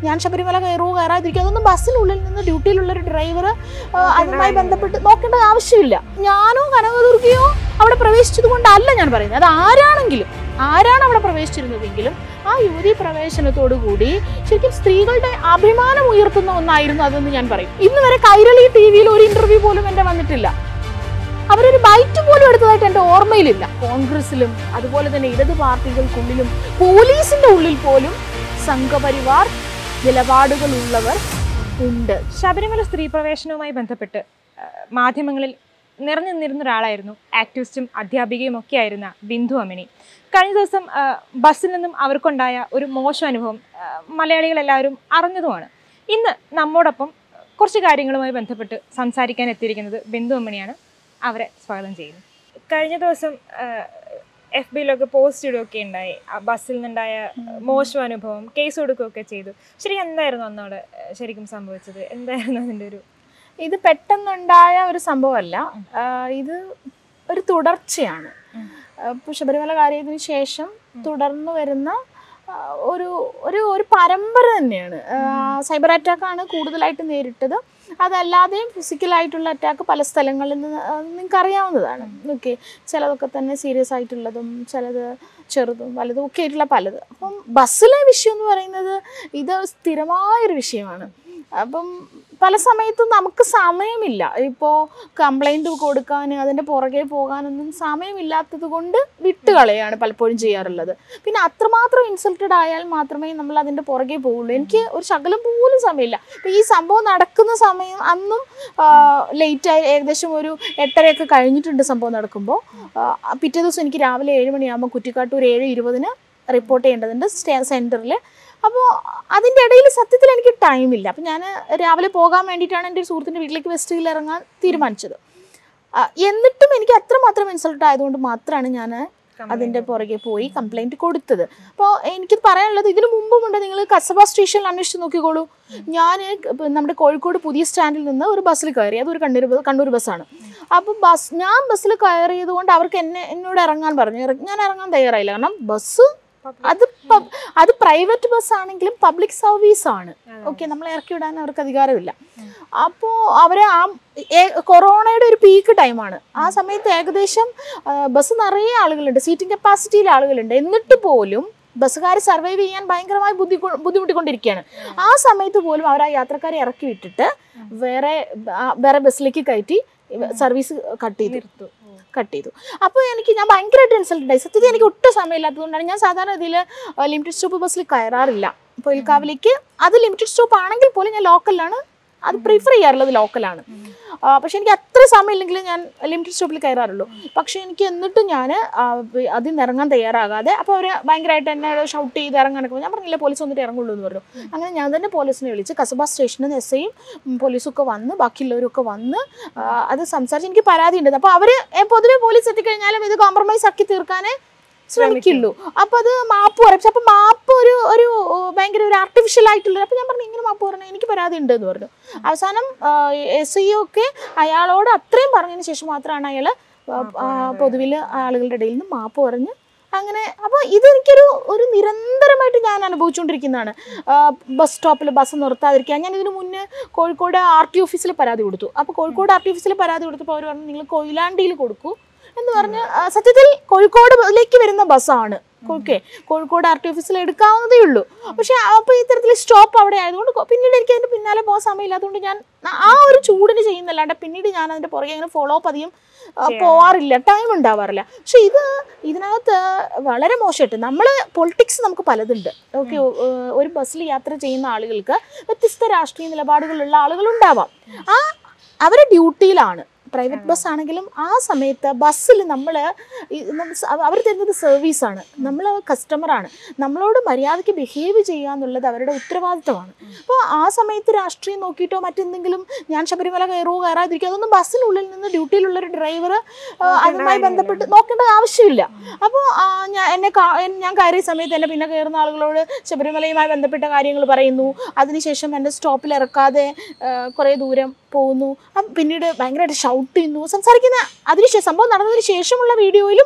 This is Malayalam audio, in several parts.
ഞാൻ ശബരിമല കയറുമോ കയറാതിരിക്കുക അതൊന്നും ബസ്സിനുള്ളിൽ നിന്ന് ഡ്യൂട്ടിയിലുള്ള ഒരു ഡ്രൈവർ അതുമായി ബന്ധപ്പെട്ട് നോക്കേണ്ട ആവശ്യമില്ല ഞാനോ കനകദുർഗയോ അവിടെ പ്രവേശിച്ചത് കൊണ്ടല്ല ഞാൻ പറയുന്നത് അത് ആരാണെങ്കിലും ആരാണ് അവിടെ പ്രവേശിച്ചിരുന്നതെങ്കിലും ആ യുവതി പ്രവേശനത്തോടു കൂടി ശരിക്കും സ്ത്രീകളുടെ അഭിമാനം ഉയർത്തുന്ന ഒന്നായിരുന്നു അതെന്ന് ഞാൻ പറയും ഇന്ന് വരെ കൈരളി ടി വിയിൽ ഒരു ഇന്റർവ്യൂ പോലും എന്റെ വന്നിട്ടില്ല അവരൊരു ബൈറ്റ് പോലും എടുത്തതായിട്ട് എന്റെ ഓർമ്മയിലില്ല കോൺഗ്രസിലും അതുപോലെ തന്നെ ഇടത് പാർട്ടികൾക്കുള്ളിലും പോലീസിന്റെ ഉള്ളിൽ പോലും സംഘപരിവാർ നിലപാടുകളുള്ളവർ ഉണ്ട് ശബരിമല സ്ത്രീ പ്രവേശനവുമായി ബന്ധപ്പെട്ട് ആ, മാധ്യമങ്ങളിൽ നിറഞ്ഞു നിന്നിരുന്ന ഒരാളായിരുന്നു ആക്ടിവിസ്റ്റും അധ്യാപികയും ഒക്കെ ആയിരുന്ന ബിന്ദു അമിനി കഴിഞ്ഞ ദിവസം ആ, ബസ്സിൽ നിന്നും അവർക്കുണ്ടായ ഒരു മോശം അനുഭവം ആ, മലയാളികൾ എല്ലാവരും അറിഞ്ഞതുമാണ് ഇന്ന് നമ്മോടൊപ്പം കുറച്ച് കാര്യങ്ങളുമായി ബന്ധപ്പെട്ട് സംസാരിക്കാൻ എത്തിയിരിക്കുന്നത് ബിന്ദു അമ്മണിയാണ് അവരെ സ്വാഗതം ചെയ്യുന്നു കഴിഞ്ഞ ദിവസം എഫ് ബിയിലൊക്കെ പോസ്റ്റ് ഇടുകയൊക്കെ ഉണ്ടായി ആ ബസ്സിൽ നിന്നുണ്ടായ മോശം അനുഭവം കേസ് കൊടുക്കുകയൊക്കെ ചെയ്തു ശരി എന്തായിരുന്നു അന്നവിടെ ആ, ശരിക്കും സംഭവിച്ചത് എന്തായിരുന്നു അതിൻ്റെ ഒരു ഇത് പെട്ടെന്നുണ്ടായ ഒരു സംഭവമല്ല ആഹ് ഇത് ഒരു തുടർച്ചയാണ് ഉം. ഇപ്പോൾ ശബരിമല കാര്യത്തിന് ശേഷം തുടർന്നു വരുന്ന ആഹ് ഒരു ഒരു ഒരു പരമ്പര തന്നെയാണ് സൈബർ അറ്റാക്കാണ് കൂടുതലായിട്ട് നേരിട്ടത് അതല്ലാതെയും ഫിസിക്കലായിട്ടുള്ള അറ്റാക്ക് പല സ്ഥലങ്ങളിൽ നിന്ന് നിങ്ങൾക്ക് അറിയാവുന്നതാണ് ഓക്കെ ചിലതൊക്കെ തന്നെ സീരിയസ് ആയിട്ടുള്ളതും ചിലത് ചെറുതും വലുതും ഒക്കെ ആയിട്ടുള്ള പലത് അപ്പം ബസ്സിലെ വിഷയം എന്ന് പറയുന്നത് ഇത് സ്ഥിരമായൊരു വിഷയമാണ് അപ്പം പല സമയത്തും നമുക്ക് സമയമില്ല ഇപ്പോൾ കംപ്ലൈൻറ്റ് കൊടുക്കാൻ അതിൻ്റെ പുറകെ പോകാനൊന്നും സമയമില്ലാത്തത് കൊണ്ട് വിട്ടുകളയാണ് പലപ്പോഴും ചെയ്യാറുള്ളത് പിന്നെ അത്രമാത്രം ഇൻസൾട്ടഡ് ആയാൽ മാത്രമേ നമ്മൾ അതിൻ്റെ പുറകെ പോവുള്ളൂ എനിക്ക് ഒരു ശകലം പോലും സമയമില്ല ഇപ്പം ഈ സംഭവം നടക്കുന്ന സമയം അന്നും ലേറ്റായി ഏകദേശം ഒരു എട്ടരയൊക്കെ കഴിഞ്ഞിട്ടുണ്ട് സംഭവം നടക്കുമ്പോൾ പിറ്റേ ദിവസം എനിക്ക് രാവിലെ ഏഴ് മണിയാകുമ്പോൾ കുറ്റിക്കാട്ടൂർ ഏഴ് ഇരുപതിന് റിപ്പോർട്ട് ചെയ്യേണ്ടതുണ്ട് സ്റ്റേ സെൻറ്ററിൽ അപ്പോൾ അതിൻ്റെ ഇടയിൽ സത്യത്തിൽ എനിക്ക് ടൈമില്ല അപ്പം ഞാൻ രാവിലെ പോകാൻ വേണ്ടിയിട്ടാണ് എൻ്റെ ഒരു സുഹൃത്തിൻ്റെ വീട്ടിലേക്ക് വെസ്റ്റ് ഹിൽ ഇറങ്ങാൻ തീരുമാനിച്ചത് ആ, എന്നിട്ടും എനിക്ക് അത്രമാത്രം ഇൻസൾട്ട് ആയതുകൊണ്ട് മാത്രമാണ് ഞാൻ അതിൻ്റെ പുറകെ പോയി കംപ്ലൈൻറ്റ് കൊടുത്തത് അപ്പോൾ എനിക്കിത് പറയാനുള്ളത് ഇതിനു മുമ്പുമുണ്ട് നിങ്ങൾ കസബ സ്റ്റേഷനിൽ അന്വേഷിച്ച് നോക്കിക്കോളൂ ഞാൻ നമ്മുടെ കോഴിക്കോട് പുതിയ സ്റ്റാൻഡിൽ നിന്ന് ഒരു ബസ്സിൽ കയറി അതൊരു കണ്ണൂർ ബ- കണ്ണൂർ ബസ്സാണ് അപ്പോൾ ബസ് ഞാൻ ബസ്സിൽ കയറിയത് കൊണ്ട് അവർക്ക് എന്നെ എന്നോട് ഇറങ്ങാൻ പറഞ്ഞു ഇറ- ഞാൻ ഇറങ്ങാൻ തയ്യാറായില്ല കാരണം ബസ് അത് പ- അത് പ്രൈവറ്റ് ബസ് ആണെങ്കിലും പബ്ലിക് സർവീസ് ആണ് ഓക്കെ നമ്മളെ ഇറക്കി വിടാൻ അവർക്ക് അധികാരമില്ല അപ്പോൾ അവർ ആ ഏ- കൊറോണയുടെ ഒരു പീക്ക് ടൈമാണ് ആ സമയത്ത് ഏകദേശം ആ, ബസ് നിറയെ ആളുകളുണ്ട് സീറ്റിംഗ് കപ്പാസിറ്റിയിൽ ആളുകളുണ്ട് എന്നിട്ട് പോലും ബസ്സുകാർ സർവൈവ് ചെയ്യാൻ ഭയങ്കരമായി ബുദ്ധി ബുദ്ധിമുട്ടിക്കൊണ്ടിരിക്കുകയാണ് ആ സമയത്ത് പോലും അവർ ആ യാത്രക്കാരെ ഇറക്കി വിട്ടിട്ട് വേറെ ആ, വേറെ ബസ്സിലേക്ക് കയറ്റി സർവീസ് കട്ട് ചെയ്തു നിർത്തു കട്ട് ചെയ്തു അപ്പോൾ എനിക്ക് ഞാൻ ഭയങ്കരമായിട്ട് ഇൻസൾട്ടഡ് ആയി സത്യത്തിൽ എനിക്ക് ഒട്ടും സമയമില്ലാത്തതുകൊണ്ടാണ് ഞാൻ സാധാരണ ഇതിൽ ലിമിറ്റഡ് സ്റ്റോപ്പ് ബസ്സിൽ കയറാറില്ല പൊയിൽക്കാവിലേക്ക് അത് ലിമിറ്റഡ് സ്റ്റോപ്പ് ആണെങ്കിൽ പോലും ഞാൻ ലോക്കലിലാണ് അത് പ്രിഫർ ചെയ്യാറുള്ളത് ലോക്കലാണ് പക്ഷെ എനിക്ക് അത്ര സമയമില്ലെങ്കിൽ ഞാൻ ലിമിറ്റഡ് സ്റ്റോപ്പിൽ കയറാറുള്ളൂ പക്ഷെ എനിക്ക് എന്നിട്ടും ഞാൻ അതിൽ നിന്ന് ഇറങ്ങാൻ തയ്യാറാകാതെ അപ്പോൾ അവർ ഭയങ്കരമായിട്ട് എന്നെ ഷൗട്ട് ചെയ്ത് ഇറങ്ങാനൊക്കെ ഞാൻ പറഞ്ഞില്ല പോലീസ് വന്നിട്ട് ഇറങ്ങുള്ളൂ എന്ന് പറഞ്ഞു അങ്ങനെ ഞാൻ തന്നെ പോലീസിനെ വിളിച്ച് കസബ സ്റ്റേഷനിൽ നിന്ന് എസ് ഐയും പോലീസൊക്കെ വന്ന് ബാക്കിയുള്ളവരൊക്കെ വന്ന് ആ, അത് സംസാരിച്ച് എനിക്ക് പരാതി ഉണ്ട് അപ്പോൾ അവർ പൊതുവെ പോലീസ് എത്തിക്കഴിഞ്ഞാലും ഇത് കോംപ്രമൈസ് ആക്കി തീർക്കാനേ ശ്രമിക്കുള്ളൂ അപ്പൊ അത് മാപ്പ് പറയും പക്ഷെ അപ്പൊ മാപ്പ് ഒരു ഒരു ഓ, ഭയങ്കര ഒരു ആർട്ടിഫിഷ്യൽ ആയിട്ടുള്ള അപ്പൊ ഞാൻ പറഞ്ഞു ഇങ്ങനെ മാപ്പ് പറഞ്ഞു എനിക്ക് പരാതി ഉണ്ട് എന്ന് പറഞ്ഞു അവസാനം എസ് ഐ ഒക്കെ അയാളോട് അത്രയും പറഞ്ഞതിന് ശേഷം മാത്രമാണ് അയാൾ പൊതുവിൽ ആളുകളുടെ ഇടയിൽ നിന്ന് മാപ്പ് പറഞ്ഞ് അങ്ങനെ അപ്പോൾ ഇതെനിക്കൊരു ഒരു നിരന്തരമായിട്ട് ഞാൻ അനുഭവിച്ചുകൊണ്ടിരിക്കുന്നതാണ് ബസ് സ്റ്റോപ്പിൽ ബസ് നിർത്താതിരിക്കുക ഞാൻ ഇതിനു മുന്നേ കോഴിക്കോട് ആർ ടി ഓഫീസിൽ പരാതി കൊടുത്തു അപ്പോൾ കോഴിക്കോട് ആർ ടി ഓഫീസിൽ പരാതി കൊടുത്തപ്പോൾ അവർ പറഞ്ഞു നിങ്ങൾ കൊയിലാണ്ടിയിൽ കൊടുക്കൂ എന്ന് പറഞ്ഞ് ആ, സത്യത്തിൽ കോഴിക്കോടിലേക്ക് വരുന്ന ബസ്സാണ് ഓക്കെ കോഴിക്കോട് ആർ ടി ഓഫീസിൽ എടുക്കാവുന്നതേ ഉള്ളൂ പക്ഷെ അപ്പോൾ ഇത്തരത്തിൽ സ്റ്റോപ്പ് അവിടെ ആയതുകൊണ്ട് കൊ- പിന്നീട് എനിക്ക് അതിൻ്റെ പിന്നാലെ പോകാൻ സമയമില്ലാത്തതുകൊണ്ട് ഞാൻ ആ ഒരു ചൂടിന് ചെയ്യുന്നല്ലാണ്ട് പിന്നീട് ഞാൻ അതിൻ്റെ പുറകെ അങ്ങനെ ഫോളോ അപ്പ് അധികം ആ, പോവാറില്ല ടൈം ഉണ്ടാവാറില്ല പക്ഷെ ഇത് ഇതിനകത്ത് വളരെ മോശമായിട്ട് നമ്മൾ പൊളിറ്റിക്സ് നമുക്ക് പലതുണ്ട് ഓക്കെ ഒരു ബസ്സിൽ യാത്ര ചെയ്യുന്ന ആളുകൾക്ക് വ്യത്യസ്ത രാഷ്ട്രീയ നിലപാടുകളുള്ള ആളുകൾ ഉണ്ടാവാം ആ അവർ ഡ്യൂട്ടിയിലാണ് പ്രൈവറ്റ് ബസ് ആണെങ്കിലും ആ സമയത്ത് ബസ്സിൽ നമ്മൾ അവർ തരുന്നത് സർവീസാണ് നമ്മൾ കസ്റ്റമറാണ് നമ്മളോട് മര്യാദയ്ക്ക് ബിഹേവ് ചെയ്യുക എന്നുള്ളത് അവരുടെ ഉത്തരവാദിത്തമാണ് അപ്പോൾ ആ സമയത്ത് രാഷ്ട്രീയം നോക്കിയിട്ടോ മറ്റെന്തെങ്കിലും ഞാൻ ശബരിമല കയറുമോ കയറാതിരിക്കുക അതൊന്നും ബസ്സിനുള്ളിൽ നിന്ന് ഡ്യൂട്ടിയിലുള്ള ഒരു ഡ്രൈവർ അതുമായി ബന്ധപ്പെട്ട് നോക്കേണ്ട ആവശ്യമില്ല അപ്പോൾ ഞാൻ എന്നെ കാ- എൻ- ഞാൻ കയറിയ സമയത്ത് എന്നെ പിന്നെ കയറുന്ന ആളുകളോട് ശബരിമലയുമായി ബന്ധപ്പെട്ട കാര്യങ്ങൾ പറയുന്നു അതിനുശേഷം എൻ്റെ സ്റ്റോപ്പിൽ ഇറക്കാതെ കുറേ ദൂരം പോകുന്നു അപ്പം പിന്നീട് ഭയങ്കരമായിട്ട് ഷൗട്ട് ചെയ്യുന്നു സംസാരിക്കുന്ന അതിനുശേഷം സംഭവം നടന്നതിന് ശേഷമുള്ള വീഡിയോയിലും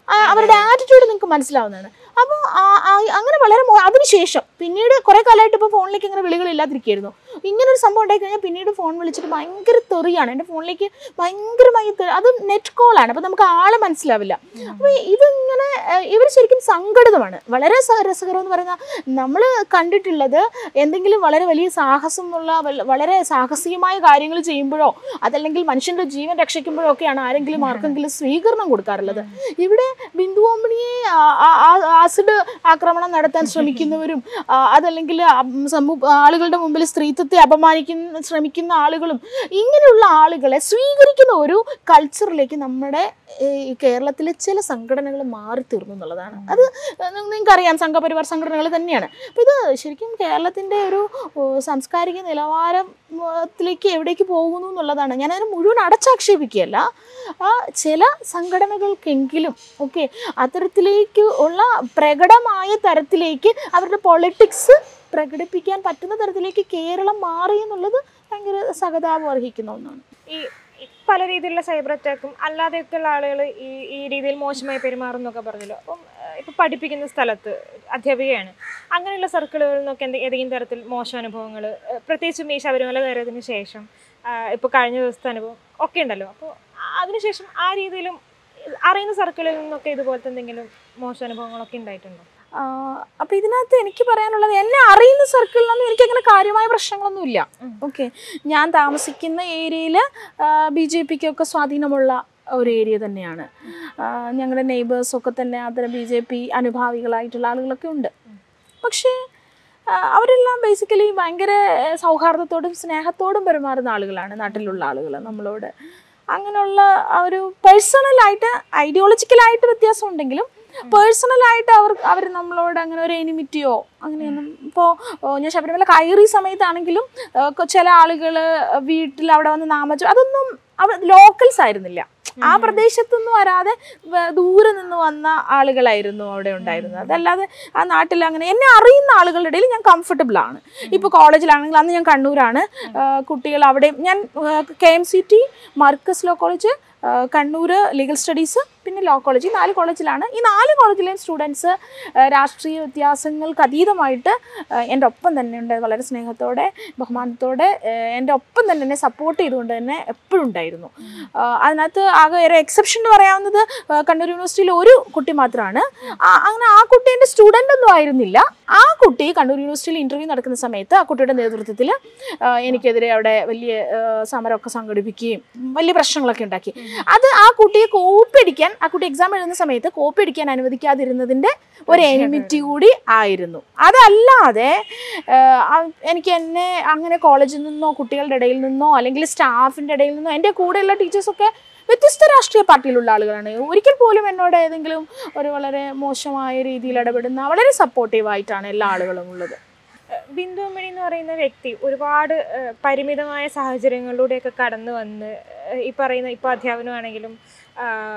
ആ, അവരുടെ ആറ്റിറ്റ്യൂഡ് നിങ്ങൾക്ക് മനസ്സിലാവുന്നതാണ് അപ്പോൾ അങ്ങനെ വളരെ മോ- അതിനുശേഷം പിന്നീട് കുറെ കാലമായിട്ട് ഇപ്പോൾ ഫോണിലേക്ക് ഇങ്ങനെ വിളികളില്ലാതിരിക്കുകയായിരുന്നു ഇങ്ങനെ ഒരു സംഭവം ഉണ്ടായി കഴിഞ്ഞാൽ പിന്നീട് ഫോൺ വിളിച്ചിട്ട് ഭയങ്കര തെറിയാണ് എൻ്റെ ഫോണിലേക്ക് ഭയങ്കരമായി തെറി അത് നെറ്റ് കോളാണ് അപ്പോൾ നമുക്ക് ആളെ മനസ്സിലാവില്ല അപ്പോൾ ഇതിങ്ങനെ ഇവർ ശരിക്കും സങ്കടിതമാണ് വളരെ സ- രസകരം എന്ന് പറയുന്ന നമ്മൾ കണ്ടിട്ടുള്ളത് എന്തെങ്കിലും വളരെ വലിയ സാഹസമുള്ള വല്ല- വളരെ സാഹസികമായ കാര്യങ്ങൾ ചെയ്യുമ്പോഴോ അതല്ലെങ്കിൽ മനുഷ്യന്റെ ജീവൻ രക്ഷിക്കുമ്പോഴോ ഒക്കെയാണ് ആരെങ്കിലും ആർക്കെങ്കിലും സ്വീകരണം കൊടുക്കാറുള്ളത് ഇവിടെ ബിന്ദു അമ്മിണിയെ ആ- ആ- ആ- ആസിഡ് ആക്രമണം നടത്താൻ ശ്രമിക്കുന്നവരും ആ, അതല്ലെങ്കിൽ അം- സമൂഹ ആളുകളുടെ മുമ്പിൽ സ്ത്രീത്വത്തെ അപമാനിക്കുന്ന ശ്രമിക്കുന്ന ആളുകളും ഇങ്ങനെയുള്ള ആളുകളെ സ്വീകരിക്കുന്ന ഒരു കൾച്ചറിലേക്ക് നമ്മുടെ ഏ, ഈ കേരളത്തിലെ ചില സംഘടനകൾ മാറി തീർന്നു എന്നുള്ളതാണ് അത് നിങ്ങൾക്കറിയാം സംഘപരിവാർ സംഘടനകൾ തന്നെയാണ് അപ്പം ഇത് ശരിക്കും കേരളത്തിൻ്റെ ഒരു ഓ, സാംസ്കാരിക നിലവാരത്തിലേക്ക് എവിടേക്ക് പോകുന്നു എന്നുള്ളതാണ് ഞാനതിന് മുഴുവൻ അടച്ചാക്ഷേപിക്കുകയല്ല ആ ചില സംഘടനകൾക്കെങ്കിലും ഓക്കെ അത്തരത്തിലേക്ക് ഉള്ള പ്രകടമായ തരത്തിലേക്ക് അവരുടെ പൊളിറ്റിക്സ് പ്രകടിപ്പിക്കാൻ പറ്റുന്ന തരത്തിലേക്ക് കേരളം മാറി എന്നുള്ളത് ഭയങ്കര സഹതാപം അർഹിക്കുന്ന ഒന്നാണ് ഈ ഈ പല രീതിയിലുള്ള സൈബർ അറ്റാക്കും അല്ലാതെയൊക്കെയുള്ള ആളുകൾ ഈ ഈ രീതിയിൽ മോശമായി പെരുമാറും എന്നൊക്കെ പറഞ്ഞല്ലോ അപ്പം ഏഹ്, ഇപ്പൊ പഠിപ്പിക്കുന്ന സ്ഥലത്ത് അധ്യാപികയാണ് അങ്ങനെയുള്ള സർക്കിളുകളിൽ നിന്നൊക്കെ എന്തെ ഏതെങ്കിലും തരത്തിൽ മോശം അനുഭവങ്ങൾ പ്രത്യേകിച്ചും ഈ ശബരിമല കയറിയതിന് ശേഷം ആഹ്, ഇപ്പൊ കഴിഞ്ഞ ദിവസത്തെ അനുഭവം ഒക്കെ ഉണ്ടല്ലോ അപ്പോൾ അതിനുശേഷം ആ രീതിയിലും അറിയുന്ന സർക്കിളിൽ നിന്നൊക്കെ ഇതുപോലത്തെ എന്തെങ്കിലും മോശം അനുഭവങ്ങളൊക്കെ ഉണ്ടായിട്ടുണ്ടോ അപ്പം ഇതിനകത്ത് എനിക്ക് പറയാനുള്ളത് എന്നെ അറിയുന്ന സർക്കിളിലൊന്നും എനിക്കങ്ങനെ കാര്യമായ പ്രശ്നങ്ങളൊന്നുമില്ല ഉം. ഓക്കെ ഞാൻ താമസിക്കുന്ന ഏരിയയിൽ ബി ജെ പിക്കൊക്കെ സ്വാധീനമുള്ള ഒരു ഏരിയ തന്നെയാണ് ആ, ഞങ്ങളുടെ നെയ്ബേഴ്സൊക്കെ തന്നെ അത്തരം ബി ജെ പി അനുഭാവികളായിട്ടുള്ള ആളുകളൊക്കെ ഉണ്ട് പക്ഷേ ആ, അവരെല്ലാം ബേസിക്കലി ഭയങ്കര ഏ, സൗഹാർദ്ദത്തോടും സ്നേഹത്തോടും പെരുമാറുന്ന ആളുകളാണ് നാട്ടിലുള്ള ആളുകൾ നമ്മളോട് അങ്ങനെയുള്ള ആ ഒരു പേഴ്സണലായിട്ട് ഐഡിയോളജിക്കലായിട്ട് വ്യത്യാസം ഉണ്ടെങ്കിലും പേഴ്സണലായിട്ട് അവർ അവർ നമ്മളോട് അങ്ങനെ ഒരു എനിമിറ്റിയോ അങ്ങനെയൊന്നും ഇപ്പോൾ ഞാൻ ശബരിമല കയറിയ സമയത്താണെങ്കിലും ആ, കൊ- ചില ആളുകൾ വീട്ടിൽ അവിടെ വന്ന് നാമജോ അതൊന്നും അവർ ലോക്കൽസ് ആയിരുന്നില്ല ആ പ്രദേശത്തുനിന്ന് വരാതെ വ- ദൂരെ നിന്ന് വന്ന ആളുകളായിരുന്നു അവിടെ ഉണ്ടായിരുന്നത് അതല്ലാതെ ആ നാട്ടിൽ അങ്ങനെ എന്നെ അറിയുന്ന ആളുകളുടെ ഇടയിൽ ഞാൻ കംഫർട്ടബിൾ ആണ് ഇപ്പോൾ കോളേജിലാണെങ്കിൽ അന്ന് ഞാൻ കണ്ണൂരാണ് ആ, കുട്ടികൾ അവിടെ ഞാൻ K M C T Markaz law college ആ, കണ്ണൂർ ലീഗൽ സ്റ്റഡീസ് പിന്നെ ലോ കോളേജ് ഈ നാല് കോളേജിലാണ് ഈ നാല് കോളേജിലെയും സ്റ്റുഡൻസ് രാഷ്ട്രീയ വ്യത്യാസങ്ങൾക്ക് അതീതമായിട്ട് ആ, എൻ്റെ ഒപ്പം തന്നെ ഉണ്ട് വളരെ സ്നേഹത്തോടെ ബഹുമാനത്തോടെ ആ, എൻ്റെ ഒപ്പം തന്നെ എന്നെ സപ്പോർട്ട് ചെയ്തുകൊണ്ട് തന്നെ എപ്പോഴും ഉണ്ടായിരുന്നു ആ, അതിനകത്ത് ആകെ ഒരു എക്സെപ്ഷൻ എന്ന് പറയാവുന്നത് ആ, കണ്ണൂർ യൂണിവേഴ്സിറ്റിയിൽ ഒരു കുട്ടി മാത്രമാണ് ആ- അങ്ങനെ ആ കുട്ടി എൻ്റെ സ്റ്റുഡൻ്റ് ഒന്നും ആയിരുന്നില്ല ആ കുട്ടി കണ്ണൂർ യൂണിവേഴ്സിറ്റിയിൽ ഇൻ്റർവ്യൂ നടക്കുന്ന സമയത്ത് ആ കുട്ടിയുടെ നേതൃത്വത്തിൽ എനിക്കെതിരെ അവിടെ വലിയ ആ, സമരമൊക്കെ സംഘടിപ്പിക്കുകയും വലിയ പ്രശ്നങ്ങളൊക്കെ ഉണ്ടാക്കി അത് ആ കുട്ടിയെ കോപ്പി അടിക്കാൻ ആ കുട്ടി എക്സാം എഴുതുന്ന സമയത്ത് കോപ്പി അടിക്കാൻ അനുവദിക്കാതിരുന്നതിൻ്റെ ഒരു എനിമിറ്റി കൂടി ആയിരുന്നു അതല്ലാതെ ആ, ആ- എനിക്ക് എന്നെ അങ്ങനെ കോളേജിൽ നിന്നോ കുട്ടികളുടെ ഇടയിൽ നിന്നോ അല്ലെങ്കിൽ സ്റ്റാഫിൻ്റെ ഇടയിൽ നിന്നോ എൻ്റെ കൂടെയുള്ള ടീച്ചേഴ്സൊക്കെ വ്യത്യസ്ത രാഷ്ട്രീയ പാർട്ടിയിലുള്ള ആളുകളാണ് ഒരിക്കൽ പോലും എന്നോട് ഏതെങ്കിലും ഒരു വളരെ മോശമായ രീതിയിൽ ഇടപെടുന്ന വളരെ സപ്പോർട്ടീവായിട്ടാണ് എല്ലാ ആളുകളും ഉള്ളത് ഏഹ് ബിന്ദു അമ്മണി എന്ന് പറയുന്ന വ്യക്തി ഒരുപാട് ഏഹ് പരിമിതമായ സാഹചര്യങ്ങളിലൂടെയൊക്കെ കടന്നു വന്ന് ഏഹ് ഈ പറയുന്ന ഇപ്പോൾ അധ്യാപനമാണെങ്കിലും ആഹ്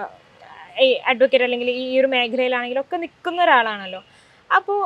ഈ അഡ്വക്കേറ്റ് അല്ലെങ്കിൽ ഈ ഒരു മേഖലയിലാണെങ്കിലും ഒക്കെ നിൽക്കുന്ന ഒരാളാണല്ലോ അപ്പോൾ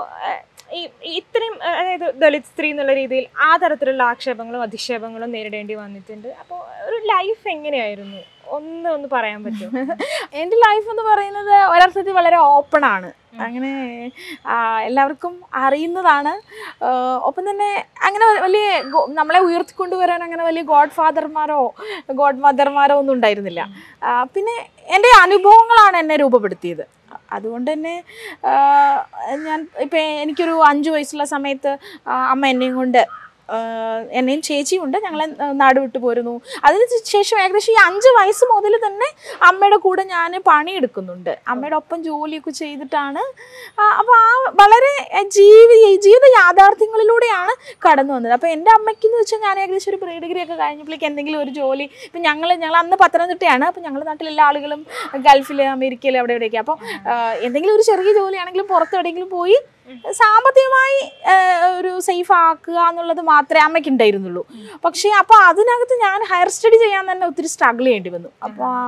ഈ ഈ ഇത്രയും ഏഹ് അതായത് ദളിത് സ്ത്രീ എന്നുള്ള രീതിയിൽ ആ തരത്തിലുള്ള ആക്ഷേപങ്ങളും അധിക്ഷേപങ്ങളും നേരിടേണ്ടി വന്നിട്ടുണ്ട് അപ്പോൾ ഒരു ലൈഫ് എങ്ങനെയായിരുന്നു ഒന്ന് ഒന്ന് പറയാൻ പറ്റുമോ എൻ്റെ ലൈഫ് എന്ന് പറയുന്നത് ഒരർത്ഥത്തിൽ വളരെ ഓപ്പൺ ആണ് അങ്ങനെ ആ, എല്ലാവർക്കും അറിയുന്നതാണ് ആ, ഒപ്പം തന്നെ അങ്ങനെ വലിയ ഗോ- നമ്മളെ ഉയർത്തിക്കൊണ്ടുവരാൻ അങ്ങനെ വലിയ ഗോഡ് ഫാദർമാരോ ഗോഡ് മദർമാരോ ഒന്നും ഉണ്ടായിരുന്നില്ല ആ, പിന്നെ എൻ്റെ അനുഭവങ്ങളാണ് എന്നെ രൂപപ്പെടുത്തിയത് അതുകൊണ്ട് തന്നെ ആ, ഞാൻ ഇപ്പം എനിക്കൊരു അഞ്ച് വയസ്സുള്ള സമയത്ത് ആ, അമ്മ എന്നെയും കൊണ്ട് ആ, എന്നെയും ചേച്ചിയും ഉണ്ട് ഞങ്ങളെ ആ, നാട് വിട്ടു പോരുന്നു അതിന് ശേഷം ഏകദേശം ഈ അഞ്ച് വയസ്സ് മുതൽ തന്നെ അമ്മയുടെ കൂടെ ഞാൻ പണിയെടുക്കുന്നുണ്ട് അമ്മയുടെ ഒപ്പം ജോലിയൊക്കെ ചെയ്തിട്ടാണ് അപ്പോൾ ആ വളരെ ആ, ജീവി ജീവിത യാഥാർത്ഥ്യങ്ങളിലൂടെയാണ് കടന്നു വന്നത് അപ്പോൾ എൻ്റെ അമ്മയ്ക്ക് എന്ന് വെച്ചാൽ ഞാൻ ഏകദേശം ഒരു പ്രീ ഡിഗ്രി ഒക്കെ കഴിഞ്ഞപ്പോഴേക്ക് എന്തെങ്കിലും ഒരു ജോലി ഇപ്പം ഞങ്ങൾ ഞങ്ങൾ അന്ന് പത്തനംതിട്ടയാണ് അപ്പോൾ ഞങ്ങളുടെ നാട്ടിൽ എല്ലാ ആളുകളും ഗൾഫിൽ അമേരിക്കയിൽ അവിടെ ഇവിടെയൊക്കെ അപ്പോൾ എന്തെങ്കിലും ഒരു ചെറിയ ജോലിയാണെങ്കിലും പുറത്ത് എവിടെയെങ്കിലും പോയി സാമ്പത്തികമായി ആ, ഒരു സേഫ് ആക്കുക എന്നുള്ളത് മാത്രമേ അമ്മയ്ക്ക് ഉണ്ടായിരുന്നുള്ളൂ പക്ഷേ അപ്പോൾ അതിനകത്ത് ഞാൻ ഹയർ സ്റ്റഡി ചെയ്യാൻ തന്നെ ഒത്തിരി സ്ട്രഗിൾ ചെയ്യേണ്ടി വന്നു അപ്പോൾ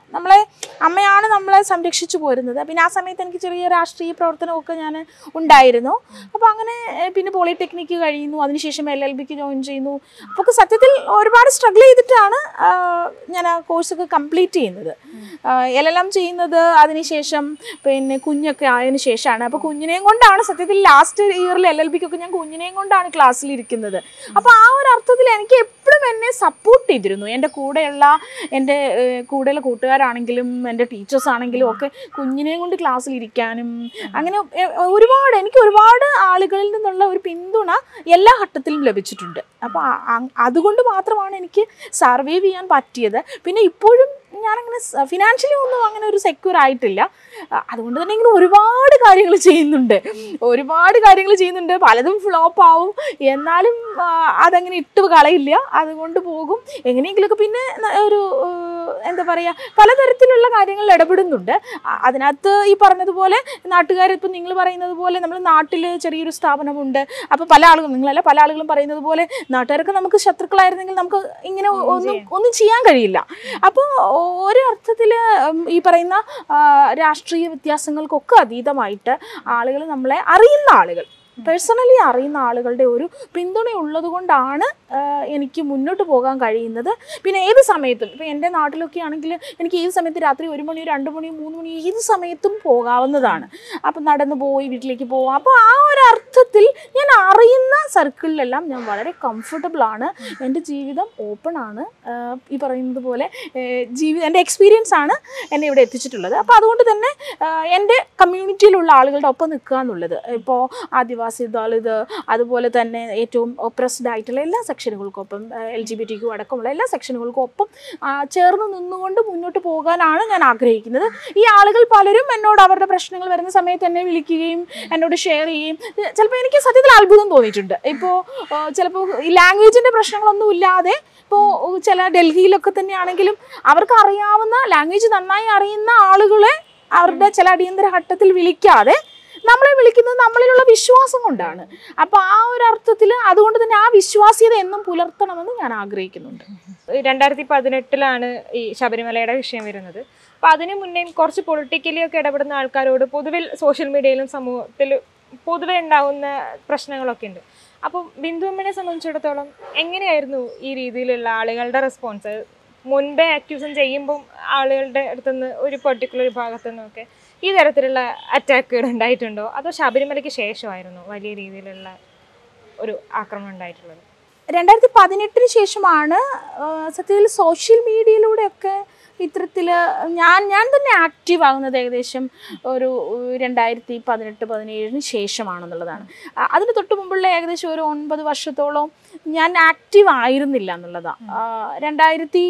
നമ്മളെ അമ്മയാണ് നമ്മളെ സംരക്ഷിച്ചു പോരുന്നത് പിന്നെ ആ സമയത്ത് എനിക്ക് ചെറിയ രാഷ്ട്രീയ പ്രവർത്തനമൊക്കെ ഞാൻ ഉണ്ടായിരുന്നു അപ്പോൾ അങ്ങനെ ഏഹ്, പിന്നെ പോളിടെക്നിക്ക് കഴിയുന്നു അതിനുശേഷം എൽ എൽ ബിക്ക് ജോയിൻ ചെയ്യുന്നു അപ്പോൾ സത്യത്തിൽ ഒരുപാട് സ്ട്രഗിൾ ചെയ്തിട്ടാണ് ആ, ഞാൻ ആ കോഴ്സൊക്കെ കംപ്ലീറ്റ് ചെയ്യുന്നത് എൽ എൽ എം ചെയ്യുന്നത് അതിനുശേഷം പിന്നെ കുഞ്ഞൊക്കെ ആയതിനു ശേഷമാണ് അപ്പോൾ കുഞ്ഞിനെയും കൊണ്ടാണ് സത്യത്തിൽ ലാസ്റ്റ് ഇയറിൽ എൽ എൽ ബിക്കൊക്കെ ഞാൻ കുഞ്ഞിനെയും കൊണ്ടാണ് ക്ലാസ്സിൽ ഇരിക്കുന്നത് അപ്പോൾ ആ ഒരു അർത്ഥത്തിൽ എനിക്ക് എപ്പോഴും എന്നെ സപ്പോർട്ട് ചെയ്തിരുന്നു എൻ്റെ കൂടെയുള്ള എൻ്റെ ഏഹ്, കൂടെയുള്ള കൂട്ടുകാരാണെങ്കിലും എൻ്റെ ടീച്ചേഴ്സ് ആണെങ്കിലും ഒക്കെ കുഞ്ഞിനെയും കൊണ്ട് ക്ലാസ്സിൽ ഇരിക്കാനും അങ്ങനെ എ- ഒരുപാട് എനിക്ക് ഒരുപാട് ആളുകളിൽ നിന്നുള്ള ഒരു പിന്തുണ എല്ലാ ഘട്ടത്തിലും ലഭിച്ചിട്ടുണ്ട് അപ്പോൾ അതുകൊണ്ട് മാത്രമാണ് എനിക്ക് സർവൈവ് ചെയ്യാൻ പറ്റിയത് പിന്നെ ഇപ്പോഴും ഞാനങ്ങനെ ഫിനാൻഷ്യലി ഒന്നും അങ്ങനെ ഒരു സെക്യൂർ ആയിട്ടില്ല ആ, അതുകൊണ്ട് തന്നെ ഇങ്ങനെ ഒരുപാട് കാര്യങ്ങൾ ചെയ്യുന്നുണ്ട് ഒരുപാട് കാര്യങ്ങൾ ചെയ്യുന്നുണ്ട് പലതും ഫ്ലോപ്പ് ആവും എന്നാലും ആ, അതങ്ങനെ ഇട്ട് കളയില്ല അതുകൊണ്ട് പോകും എങ്ങനെയെങ്കിലുമൊക്കെ പിന്നെ ന- ഒരു ഏഹ്, എന്താ പറയുക പലതരത്തിലുള്ള കാര്യങ്ങളിൽ ഇടപെടുന്നുണ്ട് അ- അതിനകത്ത് ഈ പറഞ്ഞതുപോലെ നാട്ടുകാർ ഇപ്പം നിങ്ങൾ പറയുന്നത് പോലെ നമ്മൾ നാട്ടിൽ ചെറിയൊരു സ്ഥാപനമുണ്ട് അപ്പോൾ പല ആളുകളും നിങ്ങളല്ല പല ആളുകളും പറയുന്നത് പോലെ നാട്ടുകാരൊക്കെ നമുക്ക് ശത്രുക്കളായിരുന്നെങ്കിൽ നമുക്ക് ഇങ്ങനെ ഒന്നും ഒന്നും ചെയ്യാൻ കഴിയില്ല അപ്പോൾ ഒരു അർത്ഥത്തിൽ ഈ പറയുന്ന ആ, രാഷ്ട്രീയ വ്യത്യാസങ്ങൾക്കൊക്കെ അതീതമായിട്ട് ആളുകൾ നമ്മളെ അറിയുന്ന ആളുകൾ പേഴ്സണലി അറിയുന്ന ആളുകളുടെ ഒരു പിന്തുണ ഉള്ളത് കൊണ്ടാണ് എനിക്ക് മുന്നോട്ട് പോകാൻ കഴിയുന്നത് പിന്നെ ഏത് സമയത്തും ഇപ്പോൾ എൻ്റെ നാട്ടിലൊക്കെ ആണെങ്കിൽ എനിക്ക് ഏത് സമയത്ത് രാത്രി ഒരു മണി രണ്ട് മണി മൂന്ന് മണി ഏത് സമയത്തും പോകാവുന്നതാണ് അപ്പം നടന്നു പോയി വീട്ടിലേക്ക് പോവാം അപ്പോൾ ആ ഒരു അർത്ഥത്തിൽ ഞാൻ അറിയുന്ന സർക്കിളിലെല്ലാം ഞാൻ വളരെ കംഫർട്ടബിൾ ആണ് എൻ്റെ ജീവിതം ഓപ്പൺ ആണ് ആഹ് ഈ പറയുന്നത് പോലെ ഏഹ് ജീവിതം എൻ്റെ എക്സ്പീരിയൻസ് ആണ് എന്നെ ഇവിടെ എത്തിച്ചിട്ടുള്ളത് അപ്പോൾ അതുകൊണ്ട് തന്നെ ആഹ് എൻ്റെ കമ്മ്യൂണിറ്റിയിലുള്ള ആളുകളുടെ ഒപ്പം നിൽക്കുക എന്നുള്ളത് ഇപ്പോൾ ആദിവാസി ദളിത് അതുപോലെ തന്നെ ഏറ്റവും ഒപ്രസ്ഡ് ആയിട്ടുള്ള എല്ലാ സെക്ഷനുകൾക്കൊപ്പം L G B T Q അടക്കമുള്ള എല്ലാ സെക്ഷനുകൾക്കും ഒപ്പം ആ, ചേർന്ന് നിന്നുകൊണ്ട് മുന്നോട്ട് പോകാനാണ് ഞാൻ ആഗ്രഹിക്കുന്നത് ഈ ആളുകൾ പലരും എന്നോട് അവരുടെ പ്രശ്നങ്ങൾ വരുന്ന സമയത്ത് എന്നെ വിളിക്കുകയും എന്നോട് ഷെയർ ചെയ്യുകയും ചിലപ്പോൾ എനിക്ക് സത്യത്തിൽ അത്ഭുതം തോന്നിയിട്ടുണ്ട് ഇപ്പോൾ ചിലപ്പോൾ ഈ ലാംഗ്വേജിൻ്റെ പ്രശ്നങ്ങളൊന്നും ഇല്ലാതെ ഇപ്പോൾ ചില ഡൽഹിയിലൊക്കെ തന്നെയാണെങ്കിലും അവർക്ക് അറിയാവുന്ന ലാംഗ്വേജ് നന്നായി അറിയുന്ന ആളുകളെ അവരുടെ ചില അടിയന്തര ഘട്ടത്തിൽ വിളിക്കാതെ നമ്മളെ വിളിക്കുന്നത് നമ്മളിലുള്ള വിശ്വാസം കൊണ്ടാണ് അപ്പോൾ ആ ഒരു അർത്ഥത്തിൽ അതുകൊണ്ട് തന്നെ ആ വിശ്വാസ്യത എന്നും പുലർത്തണമെന്ന് ഞാൻ ആഗ്രഹിക്കുന്നുണ്ട് രണ്ടായിരത്തി പതിനെട്ടിലാണ് ഈ ശബരിമലയുടെ വിഷയം വരുന്നത് അപ്പോൾ അതിന് മുന്നേ കുറച്ച് പൊളിറ്റിക്കലി ഒക്കെ ഇടപെടുന്ന ആൾക്കാരോട് പൊതുവിൽ സോഷ്യൽ മീഡിയയിലും സമൂഹത്തിൽ പൊതുവെ ഉണ്ടാവുന്ന പ്രശ്നങ്ങളൊക്കെ ഉണ്ട് അപ്പം ബിന്ദു അമ്മനെ സംബന്ധിച്ചിടത്തോളം എങ്ങനെയായിരുന്നു ഈ രീതിയിലുള്ള ആളുകളുടെ റെസ്പോൺസ് മുൻപേ ആക്ടിവിസം ചെയ്യുമ്പം ആളുകളുടെ അടുത്തുനിന്ന് ഒരു പെർട്ടിക്കുലർ ഭാഗത്തു നിന്നൊക്കെ ഈ തരത്തിലുള്ള അറ്റാക്കുകൾ ഉണ്ടായിട്ടുണ്ടോ അതോ ശബരിമലയ്ക്ക് ശേഷമായിരുന്നു വലിയ രീതിയിലുള്ള ഒരു ആക്രമണം ഉണ്ടായിട്ടുള്ളത് രണ്ടായിരത്തി പതിനെട്ടിന് ശേഷമാണ് ആ, സത്യത്തിൽ സോഷ്യൽ മീഡിയയിലൂടെയൊക്കെ ഇത്തരത്തിൽ ഞാൻ ഞാൻ തന്നെ ആക്റ്റീവ് ആകുന്നത് ഏകദേശം ഒരു രണ്ടായിരത്തി പതിനെട്ട് പതിനേഴിന് ശേഷമാണെന്നുള്ളതാണ് ആ, അതിന് തൊട്ട് മുമ്പുള്ള ഏകദേശം ഒരു ഒൻപത് വർഷത്തോളം ഞാൻ ആക്റ്റീവ് ആയിരുന്നില്ല എന്നുള്ളതാണ് രണ്ടായിരത്തി